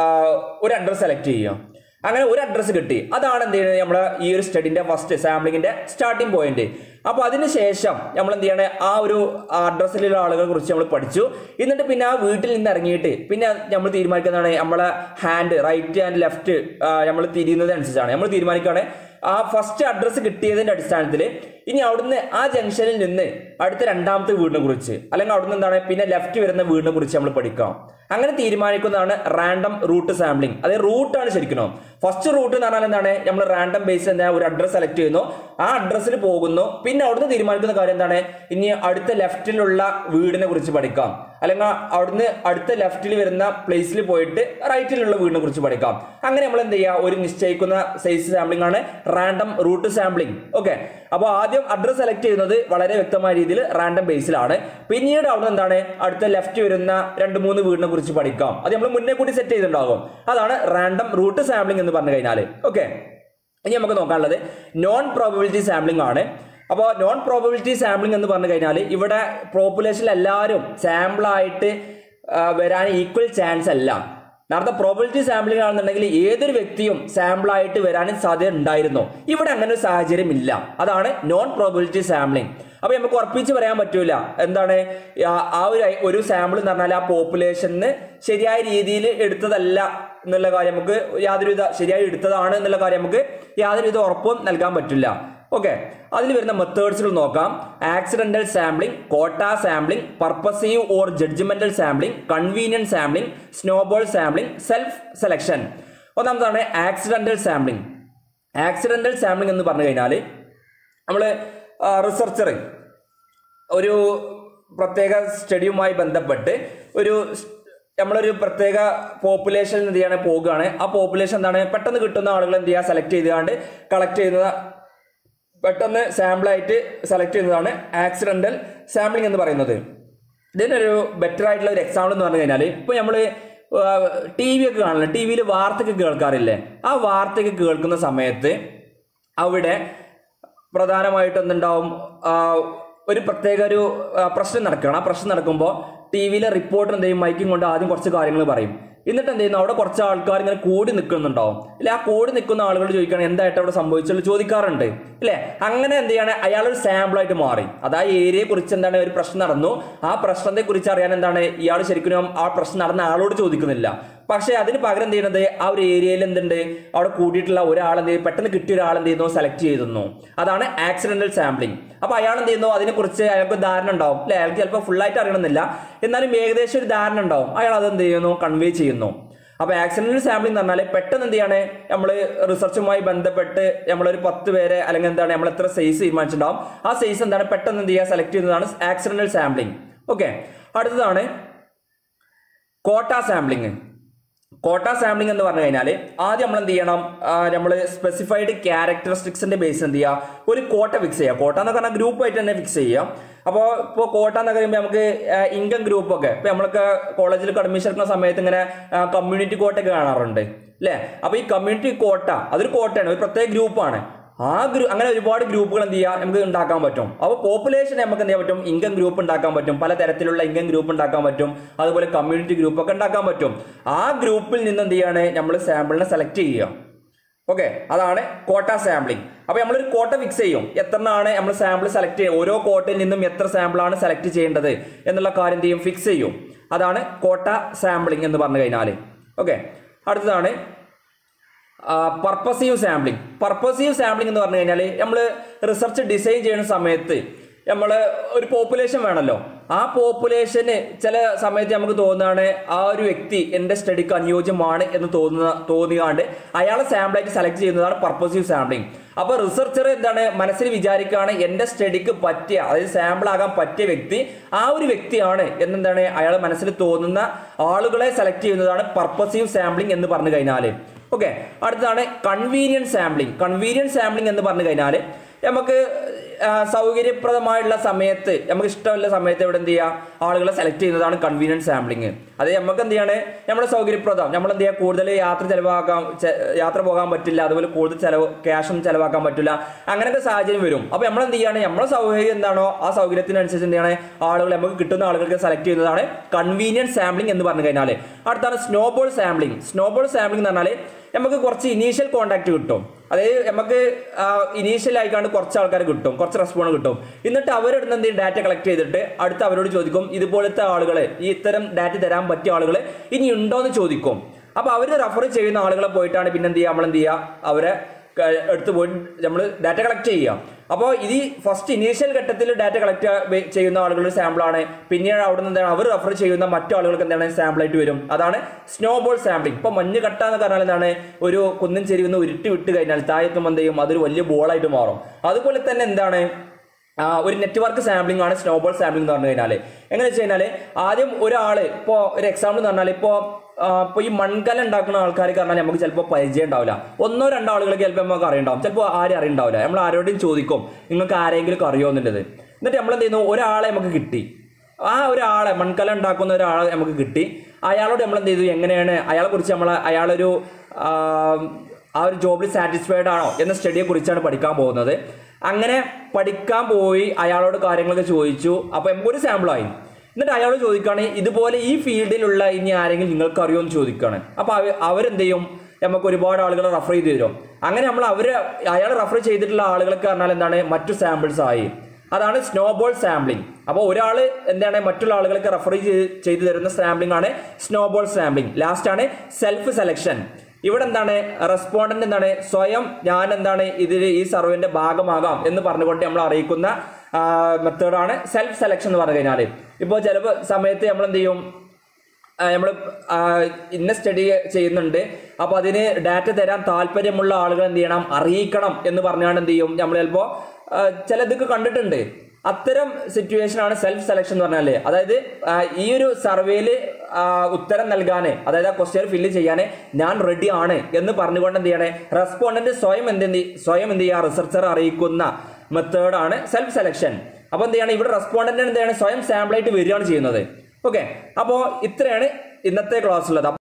ഒരു അഡ്രസ്സ് സെലക്ട് ചെയ്യുക അങ്ങനെ ഒരു അഡ്രസ്സ് കിട്ടി അതാണ് എന്ത് ചെയ്യുന്നത് നമ്മുടെ ഈ ഒരു സ്റ്റഡിന്റെ ഫസ്റ്റ് സാമ്പിളിങ്ങിന്റെ സ്റ്റാർട്ടിംഗ് പോയിന്റ് അപ്പോൾ അതിന് ശേഷം നമ്മൾ എന്ത് ചെയ്യണേ ആ ഒരു അഡ്രസ്സിലുള്ള ആളുകളെ കുറിച്ച് നമ്മൾ പഠിച്ചു എന്നിട്ട് പിന്നെ ആ വീട്ടിൽ നിന്ന് ഇറങ്ങിയിട്ട് പിന്നെ നമ്മൾ തീരുമാനിക്കുന്നതാണ് നമ്മളെ ഹാൻഡ് റൈറ്റ് ആൻഡ് ലെഫ്റ്റ് നമ്മൾ തിരിയുന്നത് അനുസരിച്ചാണ് നമ്മൾ തീരുമാനിക്കുകയാണ് ആ ഫസ്റ്റ് അഡ്രസ്സ് കിട്ടിയതിന്റെ അടിസ്ഥാനത്തിൽ ഇനി അവിടുന്ന് ആ ജംഗ്ഷനിൽ നിന്ന് അടുത്ത രണ്ടാമത്തെ വീടിനെ കുറിച്ച് അല്ലെങ്കിൽ അവിടുന്ന് എന്താണ് പിന്നെ ലെഫ്റ്റ് വരുന്ന വീടിനെ കുറിച്ച് നമ്മൾ പഠിക്കാം അങ്ങനെ തീരുമാനിക്കുന്നതാണ് റാൻഡം റൂട്ട് സാമ്പിളിംഗ് അതായത് റൂട്ടാണ് ശരിക്കും ഫസ്റ്റ് റൂട്ട് എന്ന് പറഞ്ഞാൽ എന്താണ് നമ്മൾ റാൻഡം ബേസിൽ എന്താ ഒരു അഡ്രസ് സെലക്ട് ചെയ്യുന്നു ആ അഡ്രസ്സിൽ പോകുന്നു പിന്നെ അവിടുന്ന് തീരുമാനിക്കുന്ന കാര്യം എന്താണ് ഇനി അടുത്ത ലെഫ്റ്റിലുള്ള വീടിനെ കുറിച്ച് പഠിക്കാം അല്ലെങ്കിൽ അവിടുന്ന് അടുത്ത ലെഫ്റ്റിൽ വരുന്ന പ്ലേസിൽ പോയിട്ട് റൈറ്റിലുള്ള വീടിനെ കുറിച്ച് പഠിക്കാം അങ്ങനെ നമ്മൾ എന്ത് ചെയ്യുക ഒരു നിശ്ചയിക്കുന്ന സൈസ് സാമ്പിളിംഗ് ആണ് റാൻഡം റൂട്ട് സാമ്പിളിംഗ് ഓക്കെ അപ്പോൾ ആദ്യം അഡ്രസ് സെലക്ട് ചെയ്യുന്നത് വളരെ വ്യക്തമായ രീതിയിൽ റാൻഡം ബേസിലാണ് പിന്നീട് അവിടെ എന്താണ് അടുത്ത ലെഫ്റ്റ് വരുന്ന രണ്ട് മൂന്ന് വീടിനെ കുറിച്ച് പഠിക്കാം അത് നമ്മൾ മുന്നേ കൂടി സെറ്റ് ചെയ്തിട്ടുണ്ടാകും അതാണ് റാൻഡം റൂട്ട് സാമ്പിളിംഗ് എന്ന് പറഞ്ഞു കഴിഞ്ഞാൽ ഓക്കെ ഇനി നമുക്ക് നോക്കാനുള്ളത് നോൺ പ്രോബബിലിറ്റി സാമ്പിളിംഗ് ആണ് അപ്പോൾ നോൺ പ്രോബബിലിറ്റി സാമ്പിളിംഗ് എന്ന് പറഞ്ഞു കഴിഞ്ഞാൽ ഇവിടെ പോപ്പുലേഷനിൽ എല്ലാവരും സാമ്പിളായിട്ട് വരാൻ ഈക്വൽ ചാൻസ് അല്ല നേരത്തെ പ്രോബിലിറ്റി സാമ്പിളിംഗ് ആണെന്നുണ്ടെങ്കിൽ ഏതൊരു വ്യക്തിയും സാമ്പിളായിട്ട് വരാനും സാധ്യത ഉണ്ടായിരുന്നു ഇവിടെ അങ്ങനെ ഒരു സാഹചര്യം ഇല്ല അതാണ് നോൺ പ്രോബിലിറ്റി സാമ്പിളിംഗ് അപ്പൊ നമുക്ക് ഉറപ്പിച്ച് പറയാൻ പറ്റൂല എന്താണ് ആ- ആ ഒരു ഒരു സാമ്പിൾ എന്ന് പറഞ്ഞാൽ ആ പോപ്പുലേഷന് ശരിയായ രീതിയിൽ എടുത്തതല്ല എന്നുള്ള കാര്യം നമുക്ക് യാതൊരുവിധ ശരിയായി എടുത്തതാണ് എന്നുള്ള കാര്യം നമുക്ക് യാതൊരുവിധ ഉറപ്പും നൽകാൻ പറ്റില്ല ഓക്കെ അതിൽ വരുന്ന മെത്തേഡ്സുകൾ നോക്കാം accidental sampling quota sampling purposive or judgmental sampling convenient sampling snowball sampling self selection ഒന്നാമതാണ് ആക്സിഡന്റൽ സാമ്പിളിംഗ് ആക്സിഡന്റൽ സാമ്പിളിംഗ് എന്ന് പറഞ്ഞു കഴിഞ്ഞാൽ നമ്മൾ റിസർച്ചർ ഒരു പ്രത്യേക സ്റ്റഡിയുമായി ബന്ധപ്പെട്ട് ഒരു സ്- നമ്മളൊരു പ്രത്യേക പോപ്പുലേഷൻ എന്ത് ചെയ്യാണ് പോകുകയാണ് ആ പോപ്പുലേഷൻ എന്താണ് പെട്ടെന്ന് കിട്ടുന്ന ആളുകൾ എന്ത് ചെയ്യുക സെലക്ട് ചെയ്തുകൊണ്ട് കളക്ട് ചെയ്യുന്ന പെട്ടെന്ന് സാമ്പിളായിട്ട് സെലക്ട് ചെയ്യുന്നതാണ് ആക്സിഡന്റൽ സാമ്പിളിംഗ് എന്ന് പറയുന്നത് ഇതിനൊരു ബെറ്റർ ആയിട്ടുള്ള ഒരു എക്സാമ്പിൾ എന്ന് പറഞ്ഞു കഴിഞ്ഞാൽ ഇപ്പോൾ നമ്മൾ ടി വി ഒക്കെ കാണില്ല ടി വിയിൽ വാർത്തയൊക്കെ കേൾക്കാറില്ലേ ആ വാർത്തയൊക്കെ കേൾക്കുന്ന സമയത്ത് അവിടെ പ്രധാനമായിട്ടും എന്തുണ്ടാവും ആ, ഒരു പ്രത്യേക ഒരു ആ, പ്രശ്നം നടക്കുകയാണ് ആ പ്രശ്നം നടക്കുമ്പോൾ ടി വിയിലെ റിപ്പോർട്ടർ എന്ത് ചെയ്യും മൈക്കും കൊണ്ട് ആദ്യം കുറച്ച് കാര്യങ്ങൾ പറയും എന്നിട്ട് എന്ത് ചെയ്യുന്നു അവിടെ കുറച്ച് ആൾക്കാർ ഇങ്ങനെ കൂടി നിൽക്കുന്നുണ്ടാവും അല്ലെ ആ കൂടി നിൽക്കുന്ന ആളുകൾ ചോദിക്കുകയാണ് എന്തായിട്ട് അവിടെ സംഭവിച്ചുള്ള ചോദിക്കാറുണ്ട് അല്ലെ അങ്ങനെ എന്ത് ചെയ്യാണ് അയാൾ ഒരു സാമ്പിൾ ആയിട്ട് മാറി അത് ആ ഏരിയയെ കുറിച്ച് എന്താണ് ഒരു പ്രശ്നം നടന്നു ആ പ്രശ്നത്തെ കുറിച്ച് അറിയാൻ എന്താണ് ഇയാൾ ശരിക്കും ആ പ്രശ്നം നടന്ന ആളോട് ചോദിക്കുന്നില്ല പക്ഷേ അതിന് പകരം എന്ത് ചെയ്യുന്നത് ആ ഒരു ഏരിയയിൽ എന്തുണ്ട് അവിടെ കൂടിയിട്ടുള്ള ഒരാൾ എന്ത് ചെയ്യും പെട്ടെന്ന് കിട്ടിയ ഒരാൾ എന്ത് ചെയ്യുന്നു സെലക്ട് ചെയ്യുന്നു അതാണ് ആക്സിഡന്റൽ സാമ്പിളിംഗ് അപ്പൊ അയാൾ എന്ത് ചെയ്യുന്നു അതിനെക്കുറിച്ച് അയാൾക്ക് ധാരണ ഉണ്ടാവും അല്ലെ അയാൾക്ക് ചിലപ്പോൾ ഫുള്ളായിട്ട് അറിയണമെന്നില്ല എന്നാലും ഏകദേശം ഒരു ധാരണ ഉണ്ടാവും അയാൾ അത് എന്ത് ചെയ്യുന്നു കൺവേ ചെയ്യുന്നു അപ്പൊ ആക്സിഡന്റൽ സാമ്പിളിംഗ് എന്ന് പറഞ്ഞാൽ പെട്ടെന്ന് എന്ത് ചെയ്യാണ് നമ്മൾ റിസർച്ചുമായി ബന്ധപ്പെട്ട് നമ്മളൊരു പത്ത് പേരെ അല്ലെങ്കിൽ എന്താണ് നമ്മൾ എത്ര സൈസ് തീരുമാനിച്ചിട്ടുണ്ടാവും ആ സൈസ് എന്താണ് പെട്ടെന്ന് എന്ത് ചെയ്യുക സെലക്ട് ചെയ്യുന്നതാണ് ആക്സിഡന്റൽ സാമ്പിളിംഗ് ഓക്കെ അടുത്തതാണ് കോട്ട സാമ്പിളിംഗ് കോട്ട സാമ്പിളിംഗ് എന്ന് പറഞ്ഞു കഴിഞ്ഞാൽ ആദ്യം നമ്മൾ എന്ത് ചെയ്യണം നമ്മൾ സ്പെസിഫൈഡ് ക്യാരക്ടറിസ്റ്റിക്സിന്റെ ബേസ് എന്ത് ചെയ്യുക ഒരു കോട്ട ഫിക്സ് ചെയ്യുക കോട്ട എന്ന് പറഞ്ഞാൽ ഗ്രൂപ്പായിട്ട് തന്നെ ഫിക്സ് ചെയ്യുക അപ്പോൾ ഇപ്പോൾ കോട്ട എന്ന് പറയുമ്പോൾ നമുക്ക് ഇൻകം ഗ്രൂപ്പൊക്കെ ഇപ്പോൾ നമ്മളൊക്കെ കോളേജിൽ അഡ്മിഷൻ എടുക്കുന്ന സമയത്ത് ഇങ്ങനെ കമ്മ്യൂണിറ്റി കോട്ടയൊക്കെ കാണാറുണ്ട് അല്ലേ അപ്പോൾ ഈ കമ്മ്യൂണിറ്റി കോട്ട അതൊരു കോട്ടയാണ് ഒരു പ്രത്യേക ഗ്രൂപ്പാണ് ആ ഗ്രൂ അങ്ങനെ ഒരുപാട് ഗ്രൂപ്പുകൾ എന്ത് ചെയ്യാം നമുക്ക് ഉണ്ടാക്കാൻ പറ്റും അപ്പോൾ പോപ്പുലേഷൻ നമുക്ക് എന്ത് ചെയ്യാൻ പറ്റും ഇൻകം ഗ്രൂപ്പ് ഉണ്ടാക്കാൻ പറ്റും പല തരത്തിലുള്ള ഇൻകം ഗ്രൂപ്പ് ഉണ്ടാക്കാൻ പറ്റും അതുപോലെ കമ്മ്യൂണിറ്റി ഗ്രൂപ്പ് ഒക്കെ ഉണ്ടാക്കാൻ പറ്റും ആ ഗ്രൂപ്പിൽ നിന്ന് എന്ത് ചെയ്യാണ് നമ്മൾ സാമ്പിളിനെ സെലക്ട് ചെയ്യുക ഓക്കെ അതാണ് കോട്ട സാമ്പിളിംഗ് അപ്പോൾ നമ്മളൊരു കോട്ട ഫിക്സ് ചെയ്യും എത്രണ്ണാണ് നമ്മൾ സാമ്പിൾ സെലക്ട് ചെയ്യുക ഓരോ കോട്ടയിൽ നിന്നും എത്ര സാമ്പിളാണ് സെലക്ട് ചെയ്യേണ്ടത് എന്നുള്ള കാര്യം എന്ത് ചെയ്യും ഫിക്സ് ചെയ്യും അതാണ് കോട്ട സാമ്പിളിംഗ് എന്ന് പറഞ്ഞു കഴിഞ്ഞാൽ ഓക്കെ അടുത്തതാണ് പർപ്പസീവ് സാമ്പിളിംഗ് പർപ്പസീവ് സാമ്പിളിംഗ് എന്ന് പറഞ്ഞു കഴിഞ്ഞാൽ നമ്മൾ റിസർച്ച് ഡിസൈൻ ചെയ്യുന്ന സമയത്ത് നമ്മൾ ഒരു പോപ്പുലേഷൻ വേണമല്ലോ ആ പോപ്പുലേഷന് ചില സമയത്ത് നമുക്ക് തോന്നുകയാണ് ആ ഒരു വ്യക്തി എൻ്റെ സ്റ്റഡിക്ക് അനുയോജ്യമാണ് എന്ന് തോന്നുന്ന തോന്നിയാണ്ട് അയാളെ സാമ്പിളായിട്ട് സെലക്ട് ചെയ്യുന്നതാണ് പർപ്പസീവ് സാമ്പിളിംഗ് അപ്പോൾ റിസർച്ചർ എന്താണ് മനസ്സിൽ വിചാരിക്കുകയാണ് എൻ്റെ സ്റ്റഡിക്ക് പറ്റിയ അതായത് സാമ്പിൾ ആകാൻ പറ്റിയ വ്യക്തി ആ ഒരു വ്യക്തിയാണ് എന്നെന്താണ് അയാൾ മനസ്സിൽ തോന്നുന്ന ആളുകളെ സെലക്ട് ചെയ്യുന്നതാണ് പർപ്പസീവ് സാമ്പിളിംഗ് എന്ന് പറഞ്ഞു കഴിഞ്ഞാൽ ഓക്കെ അടുത്തതാണ് കൺവീനിയൻറ്റ് സാമ്പിളിംഗ് കൺവീനിയൻറ്റ് സാമ്പിളിംഗ് എന്ന് പറഞ്ഞു കഴിഞ്ഞാൽ നമുക്ക് ആ, സൗകര്യപ്രദമായുള്ള സമയത്ത് നമുക്ക് ഇഷ്ടമുള്ള സമയത്ത് ഇവിടെ എന്ത് ചെയ്യുക ആളുകളെ സെലക്ട് ചെയ്യുന്നതാണ് കൺവീനിയൻറ്റ് സാമ്പിളിങ് അത് നമുക്ക് എന്ത് ചെയ്യാണ് നമ്മുടെ സൗകര്യപ്രദം നമ്മൾ എന്ത് ചെയ്യുക കൂടുതൽ യാത്ര ചിലവാക്കാൻ ചെ- യാത്ര പോകാൻ പറ്റില്ല അതുപോലെ കൂടുതൽ ചിലവ് ക്യാഷ് ഒന്നും ചിലവാക്കാൻ പറ്റില്ല അങ്ങനത്തെ സാഹചര്യം വരും അപ്പോൾ നമ്മൾ എന്ത് ചെയ്യാണ് നമ്മുടെ സൗകര്യം എന്താണോ ആ സൗകര്യത്തിനനുസരിച്ച് എന്ത് ചെയ്യണേ ആളുകൾ നമുക്ക് കിട്ടുന്ന ആളുകൾക്ക് സെലക്ട് ചെയ്യുന്നതാണ് കൺവീനിയൻറ്റ് സാമ്പിളിംഗ് എന്ന് പറഞ്ഞു കഴിഞ്ഞാൽ അടുത്താണ് സ്നോബോൾ സാമ്പിളിംഗ് സ്നോബോൾ സാമ്പിളിംഗ് എന്ന് പറഞ്ഞാൽ നമുക്ക് കുറച്ച് ഇനീഷ്യൽ കോൺടാക്ട് കിട്ടും അതായത് നമുക്ക് ഇനീഷ്യൽ ആയിക്കാണ്ട് കുറച്ച് ആൾക്കാർ കിട്ടും കുറച്ച് റെസ്പോണ്ട് കിട്ടും എന്നിട്ട് അവരെടുത്ത് എന്ത് ചെയ്യും ഡാറ്റ കളക്ട് ചെയ്തിട്ട് അടുത്ത് അവരോട് ചോദിക്കും ഇതുപോലത്തെ ആളുകൾ ഈ ഇത്തരം ഡാറ്റ തരാൻ പറ്റിയ ആളുകൾ ഇനി ഉണ്ടോ എന്ന് ചോദിക്കും അപ്പോൾ അവർ റെഫർ ചെയ്യുന്ന ആളുകളെ പോയിട്ടാണ് പിന്നെ എന്ത് ചെയ്യുക നമ്മൾ എന്ത് ചെയ്യുക അവരെ ക- എടുത്ത് പോയി നമ്മൾ ഡാറ്റ കളക്ട് ചെയ്യുക അപ്പോൾ ഇത് ഫസ്റ്റ് ഇനീഷ്യൽ ഘട്ടത്തിൽ ഡാറ്റ കളക്ട് ചെയ്യുന്ന ആളുകളുടെ സാമ്പിളാണ് പിന്നീട് അവിടെ നിന്ന് എന്താണ് അവർ റെഫർ ചെയ്യുന്ന മറ്റു ആളുകൾക്ക് എന്താണ് സാമ്പിൾ ആയിട്ട് വരും അതാണ് സ്നോബോൾ സാമ്പിളിംഗ് ഇപ്പോൾ മഞ്ഞ് കട്ട എന്ന് പറഞ്ഞാൽ എന്താണ് ഒരു കുന്നിൻ ചെരിവുന്ന് ഉരുട്ടി വിട്ട് കഴിഞ്ഞാൽ താഴെത്തുമ്പോൾ എന്ത് ചെയ്യും അതൊരു വലിയ ബോളായിട്ട് മാറും അതുപോലെ തന്നെ എന്താണ് ആ, ഒരു നെറ്റ്വർക്ക് സാമ്പിളിംഗ് ആണ് സ്നോബോൾ സാമ്പിളിംഗ് എന്ന് പറഞ്ഞു കഴിഞ്ഞാൽ എങ്ങനെ വെച്ച് കഴിഞ്ഞാൽ ആദ്യം ഒരാൾ ഇപ്പോൾ ഒരു എക്സാമ്പിൾ എന്ന് പറഞ്ഞാൽ ഇപ്പോൾ ഇപ്പോൾ ഈ മൺകല ഉണ്ടാക്കുന്ന ആൾക്കാർക്ക് പറഞ്ഞാൽ നമുക്ക് ചിലപ്പോൾ പരിചയം ഉണ്ടാവില്ല ഒന്നോ രണ്ടോ ആളുകൾക്ക് ചിലപ്പോൾ നമുക്ക് അറിയുണ്ടാവും ചിലപ്പോൾ ആരും അറിയുണ്ടാവില്ല നമ്മൾ ആരോടും ചോദിക്കും നിങ്ങൾക്ക് ആരെങ്കിലും അറിയോ എന്നുള്ളത് എന്നിട്ട് നമ്മൾ എന്ത് ചെയ്യുന്നു ഒരാളെ നമുക്ക് കിട്ടി ആ ഒരാളെ മൺകല ഉണ്ടാക്കുന്ന ഒരാളെ നമുക്ക് കിട്ടി അയാളോട് നമ്മൾ എന്ത് ചെയ്തു എങ്ങനെയാണ് അയാളെ കുറിച്ച് നമ്മൾ അയാളൊരു ആ, ആ ഒരു ജോബിൽ സാറ്റിസ്ഫൈഡ് ആണോ എന്ന സ്റ്റഡിയെ കുറിച്ചാണ് പഠിക്കാൻ പോകുന്നത് അങ്ങനെ പഠിക്കാൻ പോയി അയാളോട് കാര്യങ്ങളൊക്കെ ചോദിച്ചു അപ്പോൾ നമുക്കൊരു സാമ്പിളായി എന്നിട്ട് അയാളോട് ചോദിക്കുകയാണ് ഇതുപോലെ ഈ ഫീൽഡിലുള്ള ഇനി ആരെങ്കിലും നിങ്ങൾക്ക് അറിയുമോ എന്ന് ചോദിക്കുകയാണ് അപ്പോൾ അവ അവരെന്ത് ചെയ്യും നമുക്ക് ഒരുപാട് ആളുകളെ റെഫർ ചെയ്ത് തരും അങ്ങനെ നമ്മൾ അവർ അയാൾ റെഫർ ചെയ്തിട്ടുള്ള ആളുകൾക്ക് പറഞ്ഞാൽ എന്താണ് മറ്റു സാമ്പിൾസ് ആയി അതാണ് സ്നോബോൾ സാമ്പിളിംഗ് അപ്പോൾ ഒരാൾ എന്താണ് മറ്റുള്ള ആളുകൾക്ക് റെഫർ ചെയ്ത് തരുന്ന സാമ്പിളിംഗ് ആണ് സ്നോബോൾ സാമ്പിളിംഗ് ലാസ്റ്റ് ആണ് സെൽഫ് സെലക്ഷൻ ഇവിടെ എന്താണ് റെസ്പോണ്ടന്റ് എന്താണ് സ്വയം ഞാൻ എന്താണ് ഇതിൽ ഈ സർവേന്റെ ഭാഗമാകാം എന്ന് പറഞ്ഞുകൊണ്ട് നമ്മൾ അറിയിക്കുന്ന മെത്തേഡാണ് സെൽഫ് സെലക്ഷൻ എന്ന് പറഞ്ഞു കഴിഞ്ഞാൽ ഇപ്പോൾ ചിലപ്പോൾ സമയത്ത് നമ്മൾ എന്ത് ചെയ്യും നമ്മൾ ഇന്ന സ്റ്റഡി ചെയ്യുന്നുണ്ട് അപ്പോൾ അതിന് ഡാറ്റ തരാൻ താല്പര്യമുള്ള ആളുകൾ എന്ത് ചെയ്യണം അറിയിക്കണം എന്ന് പറഞ്ഞുകൊണ്ട് എന്ത് ചെയ്യും നമ്മൾ ചിലപ്പോൾ ചിലതൊക്കെ കണ്ടിട്ടുണ്ട് അത്തരം സിറ്റുവേഷൻ ആണ് സെൽഫ് സെലക്ഷൻ എന്ന് പറഞ്ഞാൽ അതായത് ആ, ഈ ഒരു സർവേയിൽ ഉത്തരം നൽകാൻ അതായത് ആ ക്വസ്റ്റ്യൻ ഫില്ല് ചെയ്യാൻ ഞാൻ റെഡി ആണ് എന്ന് പറഞ്ഞുകൊണ്ട് എന്ത് ചെയ്യണേ റെസ്പോണ്ടന്റ് സ്വയം എന്ത് എന്ത് സ്വയം എന്ത് ചെയ്യുക റിസർച്ചർ അറിയിക്കുന്ന മെത്തേഡാണ് സെൽഫ് സെലക്ഷൻ അപ്പോൾ എന്ത് ചെയ്യണം ഇവിടെ റെസ്പോണ്ടന്റ് എന്ത് ചെയ്യണം സ്വയം സാമ്പിളായിട്ട് വരികയാണ് ചെയ്യുന്നത് ഓക്കെ അപ്പോൾ ഇത്രയാണ് ഇന്നത്തെ ക്ലാസ്സിലുള്ളത്